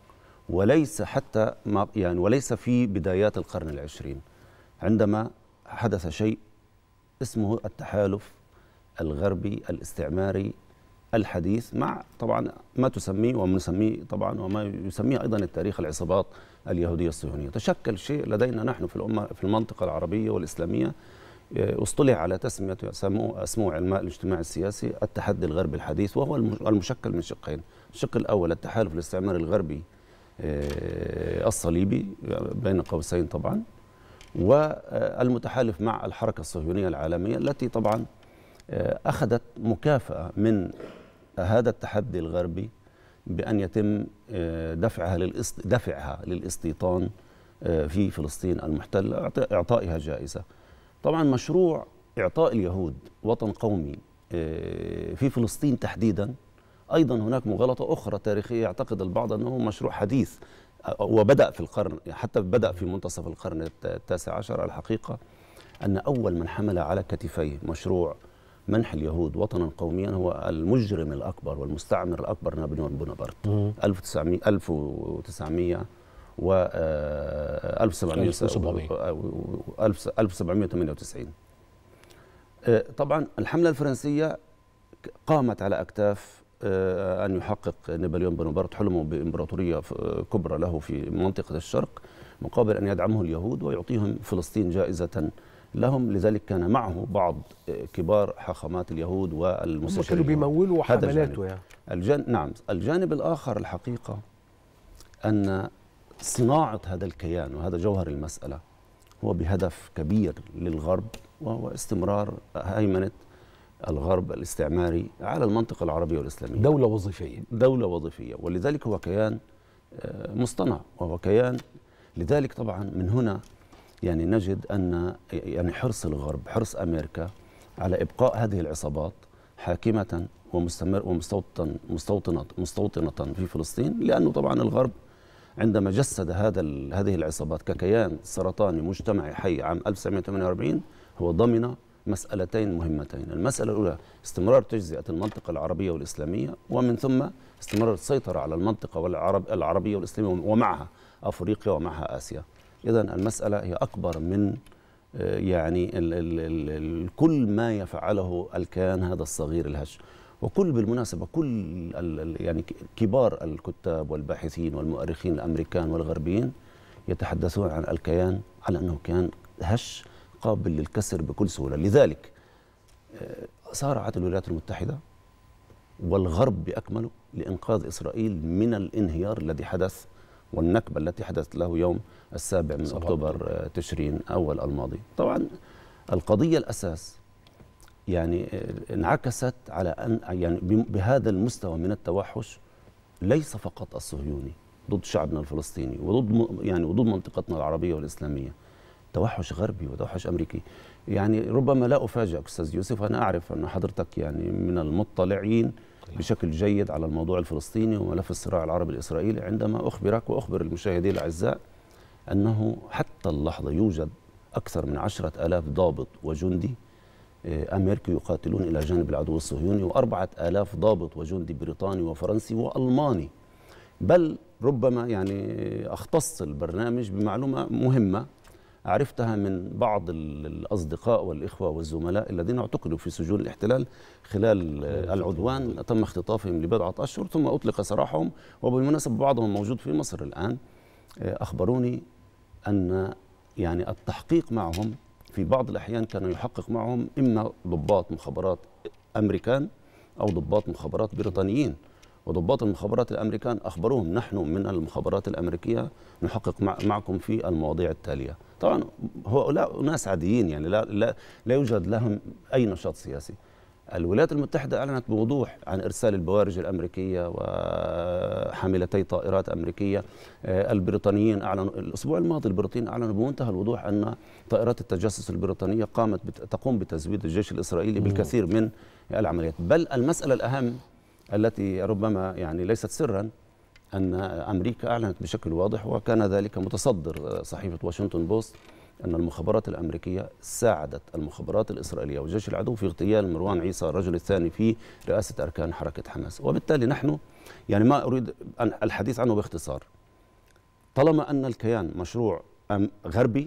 وليس حتى ما يعني وليس في بدايات القرن العشرين عندما حدث شيء اسمه التحالف الغربي الاستعماري الحديث مع طبعا ما تسميه ومنسميه طبعا وما يسميه ايضا التاريخ العصابات اليهوديه الصهيونيه تشكل شيء لدينا نحن في الامه في المنطقه العربيه والاسلاميه آه، اصطلح على تسمية سموه اسموه علماء الاجتماع السياسي التحدي الغربي الحديث وهو الم- المشكل من شقين الشق الاول التحالف الاستعماري الغربي آه، الصليبي بين قوسين طبعا والمتحالف مع الحركة الصهيونية العالمية التي طبعا آه، أخذت مكافأة من هذا التحدي الغربي بأن يتم آه، دفعها للإست... دفعها للاستيطان آه، في فلسطين المحتلة إعط- إعطائها جائزة طبعا مشروع إعطاء اليهود وطن قومي آه، في فلسطين تحديدا أيضا هناك مغالطة أخرى تاريخية يعتقد البعض أنه مشروع حديث آه، وبدأ في القرن حتى بدأ في منتصف القرن الت- التاسع عشر الحقيقة أن أول من حمل على كتفيه مشروع منح اليهود وطنا قوميا هو المجرم الأكبر والمستعمر الأكبر نابليون بونابرت 1900 1900 و آه، 1700 1700. آه، 1798 آه، طبعا الحملة الفرنسية قامت على أكتاف آه، أن يحقق نابليون بونابرت حلمه بإمبراطورية ف- آه، كبرى له في منطقة الشرق مقابل أن يدعمه اليهود ويعطيهم فلسطين جائزة لهم لذلك كان معه بعض آه، كبار حاخامات اليهود هم والمستشارين كانوا بيمولوا هذا الجانب. حملاته يعني الجان... نعم الجانب الآخر الحقيقة أن صناعة هذا الكيان وهذا جوهر المسألة هو بهدف كبير للغرب وهو استمرار هيمنة الغرب الاستعماري على المنطقة العربية والإسلامية دولة وظيفية دولة وظيفية ولذلك هو كيان آه، مصطنع وهو كيان لذلك طبعا من هنا يعني نجد أن يعني حرص الغرب حرص أمريكا على إبقاء هذه العصابات حاكمة ومستمر ومستوطن مستوطنة مستوطنة في فلسطين لأنه طبعا الغرب عندما جسد هذا ال- هذه العصابات ككيان سرطاني مجتمعي حي عام 1948 هو ضمن مسألتين مهمتين المسألة الأولى استمرار تجزئة المنطقة العربية والإسلامية ومن ثم استمرار السيطرة على المنطقة والعرب العربية والإسلامية ومعها أفريقيا ومعها آسيا إذا المسألة هي أكبر من آه، يعني ال ال ال ال كل ما يفعله الكيان هذا الصغير الهش وكل بالمناسبة كل ال ال يعني ك- كبار الكتاب والباحثين والمؤرخين الأمريكان والغربيين يتحدثون عن الكيان على أنه كيان هش قابل للكسر بكل سهولة لذلك آه، سارعت الولايات المتحدة والغرب بأكمله لإنقاذ إسرائيل من الانهيار الذي حدث والنكبة التي حدثت له يوم السابع من سبعة أكتوبر آه، تشرين أول الماضي طبعا القضية الأساس يعني آه، انعكست على أن يعني بم- بهذا المستوى من التوحش ليس فقط الصهيوني ضد شعبنا الفلسطيني وضد م- يعني وضد منطقتنا العربية والإسلامية توحش غربي وتوحش أمريكي يعني ربما لا أفاجئك أستاذ يوسف أنا أعرف أن حضرتك يعني من المطلعين بشكل جيد على الموضوع الفلسطيني وملف الصراع العربي الإسرائيلي عندما أخبرك وأخبر المشاهدين الأعزاء أنه حتى اللحظة يوجد أكثر من عشرة ألاف ضابط وجندي آه، أمريكي يقاتلون إلى جانب العدو الصهيوني وأربعة آلاف ضابط وجندي بريطاني وفرنسي وألماني بل ربما يعني أختص البرنامج بمعلومة مهمة عرفتها من بعض ال- الأصدقاء والإخوة والزملاء الذين اعتقلوا في سجون الاحتلال خلال آه، العدوان تم اختطافهم لبضعة أشهر ثم أطلق سراحهم وبالمناسبة بعضهم موجود في مصر الآن آه، أخبروني أن يعني التحقيق معهم في بعض الأحيان كان يحقق معهم إما ضباط مخابرات أمريكان أو ضباط مخابرات بريطانيين وضباط المخابرات الأمريكان أخبروهم نحن من المخابرات الأمريكية نحقق مع معكم في المواضيع التالية طبعا هؤلاء ناس عاديين يعني لا, لا, لا يوجد لهم أي نشاط سياسي الولايات المتحدة أعلنت بوضوح عن إرسال البوارج الأمريكية وحاملتي طائرات أمريكية آه، البريطانيين أعلنوا الأسبوع الماضي البريطانيين أعلنوا بمنتهى الوضوح أن طائرات التجسس البريطانية قامت بت... تقوم بتزويد الجيش الإسرائيلي مم. بالكثير من العمليات بل المسألة الأهم التي ربما يعني ليست سرا أن أمريكا أعلنت بشكل واضح وكان ذلك متصدر صحيفة واشنطن بوست أن المخابرات الأمريكية ساعدت المخابرات الإسرائيلية وجيش العدو في اغتيال مروان عيسى الرجل الثاني في رئاسة أركان حركة حماس وبالتالي نحن يعني ما أريد أن الحديث عنه باختصار طالما أن الكيان مشروع أم- غربي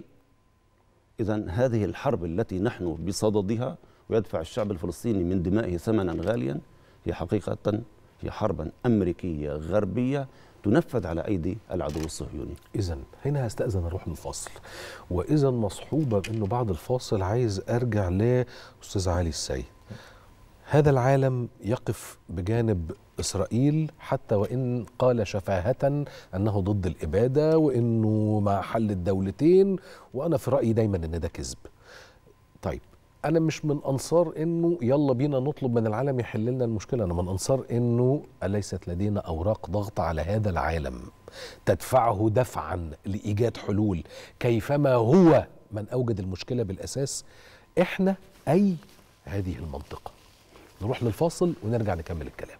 إذا هذه الحرب التي نحن بصددها ويدفع الشعب الفلسطيني من دمائه ثمنا غاليا هي حقيقة هي حربا أمريكية غربية تنفذ على أيدي العدو الصهيوني إذا هنا هستأذن أروح للفاصل وإذا مصحوبة بأنه بعد الفاصل عايز أرجع لأستاذ علي السيد هذا العالم يقف بجانب إسرائيل حتى وإن قال شفاهة أنه ضد الإبادة وإنه مع حل الدولتين وأنا في رأيي دايما أن ده كذب طيب انا مش من انصار انه يلا بينا نطلب من العالم يحل لنا المشكله انا من انصار انه اليست لدينا اوراق ضغط على هذا العالم تدفعه دفعا لايجاد حلول كيفما هو من اوجد المشكله بالاساس احنا اي هذه المنطقه نروح للفاصل ونرجع نكمل الكلام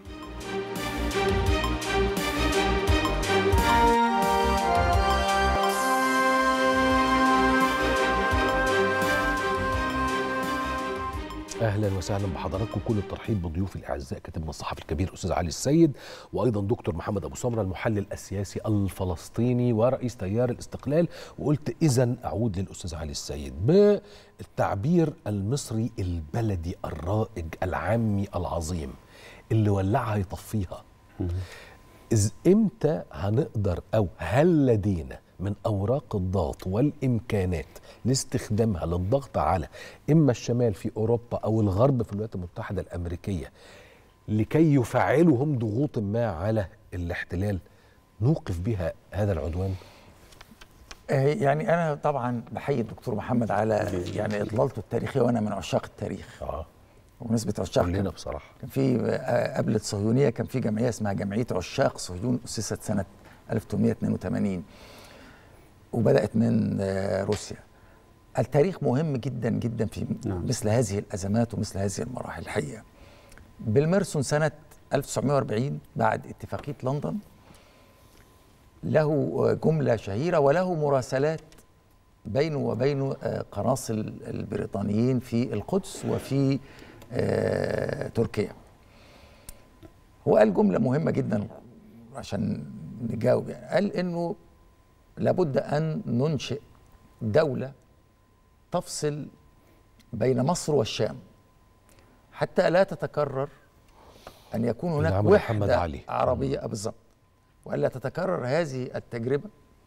اهلا وسهلا بحضراتكم كل الترحيب بضيوفي الاعزاء كاتبنا الصحفي الكبير استاذ علي السيد وايضا دكتور محمد ابو سمره المحلل السياسي الفلسطيني ورئيس تيار الاستقلال وقلت اذا اعود للاستاذ علي السيد بالتعبير المصري البلدي الرائج العامي العظيم اللي ولعها يطفيها إذ امتى هنقدر او هل لدينا من اوراق الضغط والامكانات لاستخدامها للضغط على اما الشمال في اوروبا او الغرب في الولايات المتحده الامريكيه لكي يفعلوا هم ضغوط ما على الاحتلال نوقف بها هذا العدوان آه، يعني انا طبعا بحيي الدكتور محمد على يعني اطلالته التاريخيه وانا من عشاق التاريخ اه وبمناسبه عشاق كلنا كان- بصراحه كان في آه، قبل الصهيونيه كان في جمعيه اسمها جمعيه عشاق صهيون اسست سنه 1882 وبدات من آه، روسيا التاريخ مهم جدا جدا في نعم. مثل هذه الازمات ومثل هذه المراحل الحقيقه بالمرسون سنه 1940 بعد اتفاقيه لندن له آه، جمله شهيره وله مراسلات بينه وبين آه، قناصل البريطانيين في القدس وفي آه، تركيا هو قال جملة مهمة جدا عشان نجاوب يعني قال انه لابد ان ننشئ دولة تفصل بين مصر والشام حتى لا تتكرر ان يكون اللي هناك عمله محمد وحدة علي. عربية آه، بالظبط والا تتكرر هذه التجربة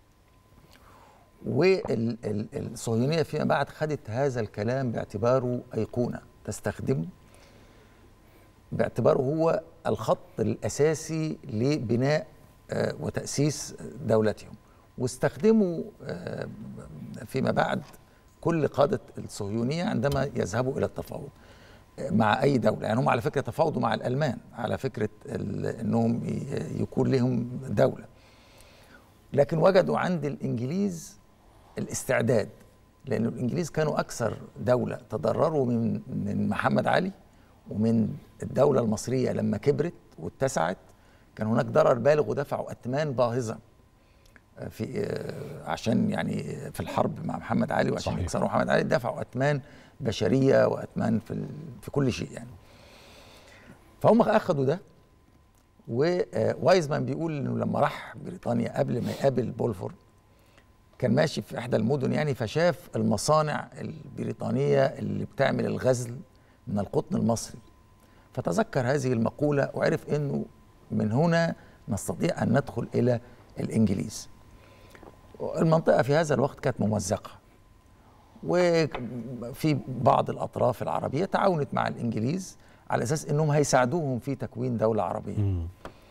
والصهيونية فيما بعد خدت هذا الكلام باعتباره أيقونة تستخدمه باعتباره هو الخط الأساسي لبناء آه، وتأسيس دولتهم واستخدموا آه، فيما بعد كل قادة الصهيونية عندما يذهبوا إلى التفاوض آه، مع أي دولة يعني هم على فكرة تفاوضوا مع الألمان على فكرة ال- أنهم ي- يكون لهم دولة لكن وجدوا عند الإنجليز الاستعداد لأن الإنجليز كانوا أكثر دولة تضرروا من من محمد علي ومن الدولة المصرية لما كبرت واتسعت كان هناك ضرر بالغ ودفعوا أثمان باهظة آه، في آه، عشان يعني في الحرب مع محمد علي وعشان صحيح. يكسروا محمد علي دفعوا أثمان بشرية وأثمان في ال- في كل شيء يعني فهم أخذوا ده ووايزمان بيقول انه لما راح بريطانيا قبل ما يقابل بولفورد كان ماشي في احدى المدن يعني فشاف المصانع البريطانيه اللي بتعمل الغزل من القطن المصري فتذكر هذه المقوله وعرف انه من هنا نستطيع ان ندخل الى الانجليز المنطقه في هذا الوقت كانت ممزقه وفي بعض الاطراف العربيه تعاونت مع الانجليز على اساس انهم هيساعدوهم في تكوين دوله عربيه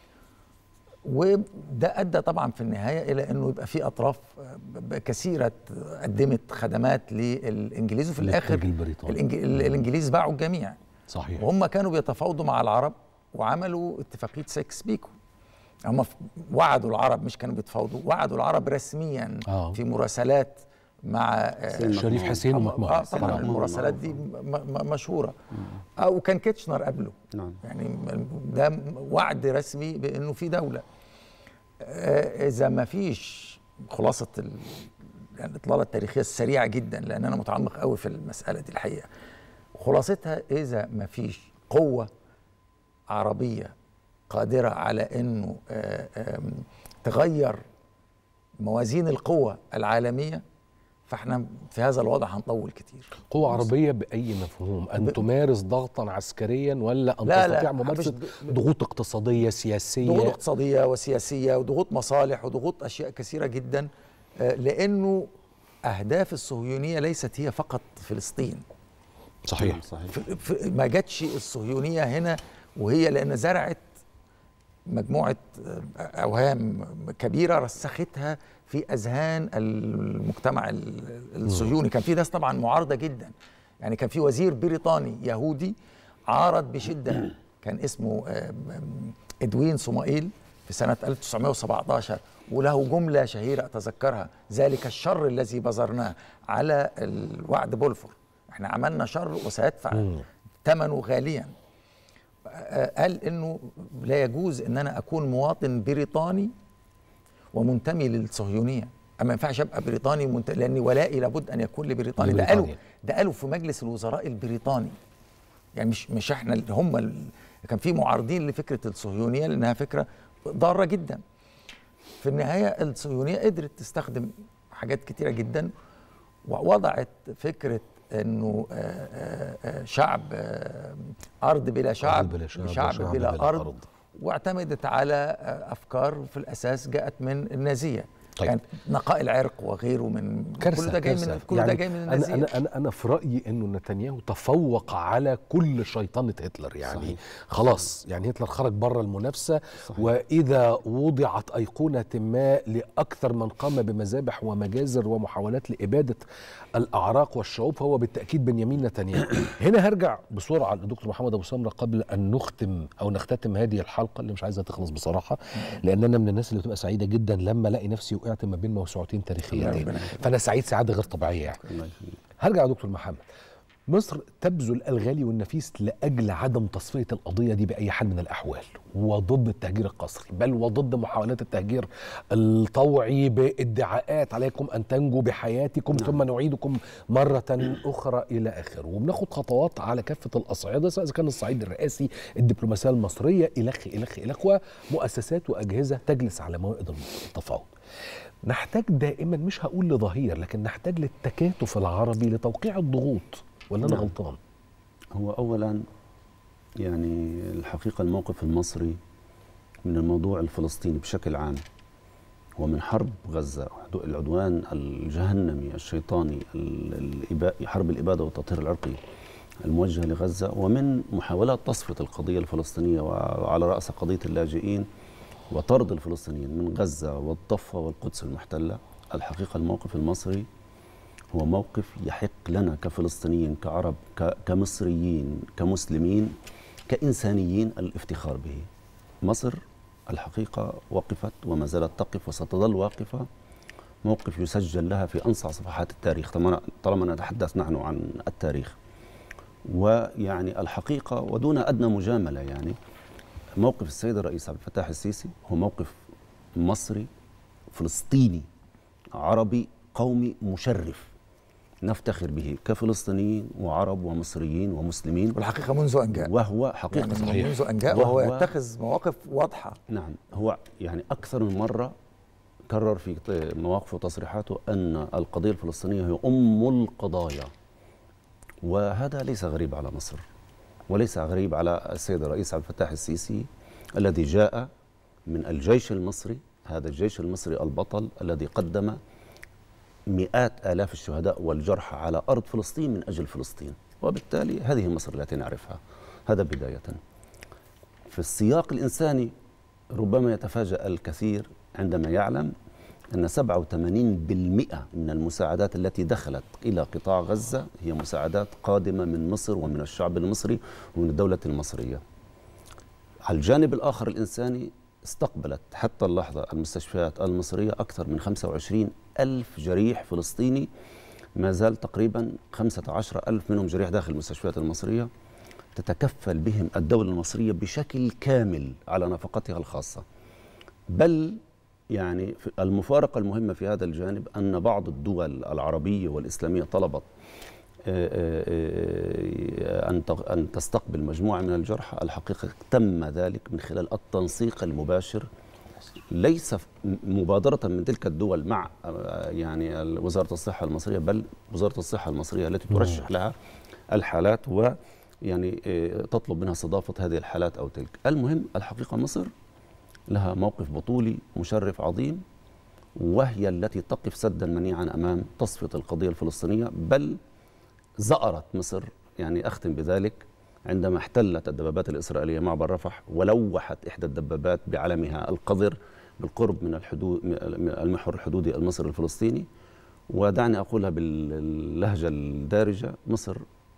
وده ادى طبعا في النهايه الى انه يبقى في اطراف ب- كثيره قدمت خدمات للانجليز وفي الاخر للتاج البريطاني. الإنج- الانجليز باعوا الجميع صحيح وهم كانوا بيتفاوضوا مع العرب وعملوا اتفاقيه سيكس بيكو هم ف- وعدوا العرب مش كانوا بيتفاوضوا وعدوا العرب رسميا آه. في مراسلات مع آه، حسين شريف مكمون. حسين آه، ومكمون. آه حسين طبعا مكمون المراسلات دي م- م- مشهوره آه وكان كيتشنر قبله نعم يعني م- ده وعد رسمي بانه في دوله آه، اذا ما فيش خلاصه ال... يعني الاطلاله التاريخيه السريعه جدا لان انا متعمق قوي في المساله دي الحقيقه خلاصتها اذا ما فيش قوه عربيه قادره على انه آه، آم، تغير موازين القوة العالمية فاحنا في هذا الوضع هنطول كتير قوة عربية بأي مفهوم أن تمارس ضغطا عسكريا ولا أن لا، لا، تستطيع مش ممارسة ب- ضغوط اقتصادية سياسية ضغوط اقتصادية وسياسية وضغوط مصالح وضغوط أشياء كثيرة جدا آه، لأنه أهداف الصهيونية ليست هي فقط فلسطين صحيح صحيح ف- ف- ما جاتش الصهيونية هنا وهي لأن زرعت مجموعة آه، أوهام كبيرة رسختها في أذهان المجتمع ال- الصهيوني كان في ناس طبعا معارضة جدا يعني كان في وزير بريطاني يهودي عارض بشده كان اسمه آه، م- ادوين صمائيل في سنه 1917 وله جمله شهيره اتذكرها ذلك الشر الذي بذرناه على الوعد بولفور احنا عملنا شر وسيدفع ثمنه غاليا آه، قال انه لا يجوز ان انا اكون مواطن بريطاني ومنتمي للصهيونيه اما ما ينفعش ابقى بريطاني ومنت... لان ولائي لابد ان يكون لبريطانيا ده قالوا لبريطانيا. ده قالوا في مجلس الوزراء البريطاني يعني مش مش احنا اللي هم ال... كان في معارضين لفكره الصهيونيه لانها فكره ضاره جدا في النهايه الصهيونيه قدرت تستخدم حاجات كتيره جدا ووضعت فكره انه آه، آه، آه، شعب آه، ارض بلا شعب بلا شعب شعب وشعب بلا, بلا ارض, أرض. واعتمدت على آه، افكار في الاساس جاءت من النازيه طيب. كانت نقاء العرق وغيره من كارثه كل ده جاي من كارثة. كل ده جاي من انا النازيه انا انا انا في رايي انه نتنياهو تفوق على كل شيطنه هتلر يعني صحيح. خلاص يعني هتلر خرج بره المنافسه صحيح. واذا وضعت ايقونه ما لاكثر من قام بمذابح ومجازر ومحاولات لاباده الاعراق والشعوب فهو بالتاكيد بنيامين نتنياهو هنا هرجع بسرعه لدكتور محمد ابو سمره قبل ان نختم او نختتم هذه الحلقه اللي مش عايزها تخلص بصراحه لان انا من الناس اللي بتبقى سعيده جدا لما الاقي نفسي وقعت ما بين موسوعتين تاريخيتين فانا سعيد سعاده غير طبيعيه يعني هرجع يا دكتور محمد مصر تبذل الغالي والنفيس لاجل عدم تصفيه القضيه دي باي حال من الاحوال وضد التهجير القسري بل وضد محاولات التهجير الطوعي بادعاءات عليكم ان تنجوا بحياتكم نعم. ثم نعيدكم مره اخرى الى اخره وبناخد خطوات على كافه الاصعده سواء اذا كان الصعيد الرئاسي الدبلوماسيه المصريه الخ الخ الخ ومؤسسات واجهزه تجلس على موائد التفاوض نحتاج دائما مش هقول لظهير لكن نحتاج للتكاتف العربي لتوقيع الضغوط ولا انا نعم. غلطان؟ هو اولا يعني الحقيقه الموقف المصري من الموضوع الفلسطيني بشكل عام ومن حرب غزه العدوان الجهنمي الشيطاني الإبا- حرب الاباده والتطهير العرقي الموجه لغزه ومن محاولات تصفيه القضيه الفلسطينيه وعلى راس قضيه اللاجئين وطرد الفلسطينيين من غزه والضفه والقدس المحتله الحقيقه الموقف المصري هو موقف يحق لنا كفلسطينيين كعرب ك- كمصريين كمسلمين كإنسانيين الافتخار به مصر الحقيقة وقفت وما زالت تقف وستظل واقفة موقف يسجل لها في أنصع صفحات التاريخ طالما- طالما نتحدث نحن عن التاريخ ويعني الحقيقة ودون أدنى مجاملة يعني موقف السيد الرئيس عبد الفتاح السيسي هو موقف مصري فلسطيني عربي قومي مشرف نفتخر به كفلسطينيين وعرب ومصريين ومسلمين والحقيقه منذ ان جاء وهو حقيقه يعني صحيح منذ ان جاء وهو يتخذ مواقف واضحه نعم هو يعني اكثر من مره كرر في ت- مواقفه وتصريحاته ان القضيه الفلسطينيه هي ام القضايا وهذا ليس غريب على مصر وليس غريب على السيد الرئيس عبد الفتاح السيسي الذي جاء من الجيش المصري هذا الجيش المصري البطل الذي قدم مئات آلاف الشهداء والجرحى على أرض فلسطين من أجل فلسطين وبالتالي هذه مصر التي نعرفها هذا بداية في السياق الإنساني ربما يتفاجأ الكثير عندما يعلم أن 87% من المساعدات التي دخلت إلى قطاع غزة هي مساعدات قادمة من مصر ومن الشعب المصري ومن الدولة المصرية على الجانب الآخر الإنساني استقبلت حتى اللحظة المستشفيات المصرية أكثر من 25 ألف جريح فلسطيني ما زال تقريبا 15 ألف منهم جريح داخل المستشفيات المصرية تتكفل بهم الدولة المصرية بشكل كامل على نفقتها الخاصة بل يعني في- المفارقة المهمة في هذا الجانب أن بعض الدول العربية والإسلامية طلبت آه، آه، آه، أن تغ- أن تستقبل مجموعة من الجرحى الحقيقة تم ذلك من خلال التنسيق المباشر ليس ف- م- مبادرة من تلك الدول مع آه، يعني ال- وزارة الصحة المصرية بل وزارة الصحة المصرية التي ترشح لها الحالات ويعني آه، تطلب منها استضافة هذه الحالات أو تلك المهم الحقيقة مصر لها موقف بطولي مشرف عظيم وهي التي تقف سدا منيعا امام تصفيه القضيه الفلسطينيه بل زأرت مصر يعني اختم بذلك عندما احتلت الدبابات الاسرائيليه معبر رفح ولوحت احدى الدبابات بعلمها القذر بالقرب من الحدود من المحور الحدودي المصري الفلسطيني ودعني اقولها باللهجه الدارجه مصر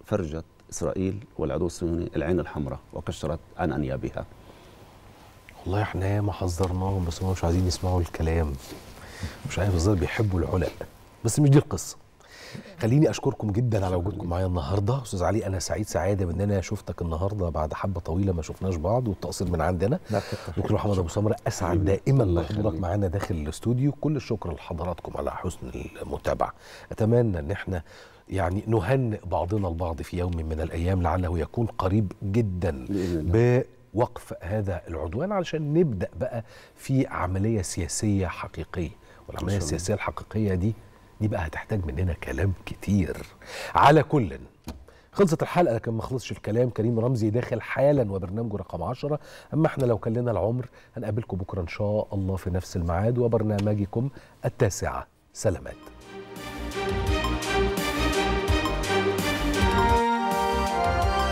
فرجت اسرائيل والعدو الصهيوني العين الحمراء وكشرت عن انيابها والله احنا ياما حذرناهم بس هم مش عايزين يسمعوا الكلام مش عارف ازاي بيحبوا العلق بس مش دي القصه خليني اشكركم جدا على وجودكم معايا النهارده استاذ علي انا سعيد سعاده بان انا شفتك النهارده بعد حبه طويله ما شفناش بعض والتقصير من عندنا دكتور محمد ابو سمره اسعد دائما بحضورك معانا داخل الاستوديو كل الشكر لحضراتكم على حسن المتابعه اتمنى ان احنا يعني نهنئ بعضنا البعض في يوم من الايام لعله يكون قريب جدا بوقف هذا العدوان علشان نبدا بقى في عمليه سياسيه حقيقيه والعمليه السياسيه الحقيقيه دي دي بقى هتحتاج مننا كلام كتير على كل خلصت الحلقه لكن ما خلصش الكلام كريم رمزي داخل حالا وبرنامجه رقم 10 اما احنا لو كان لنا العمر هنقابلكم بكره ان شاء الله في نفس الميعاد وبرنامجكم التاسعه سلامات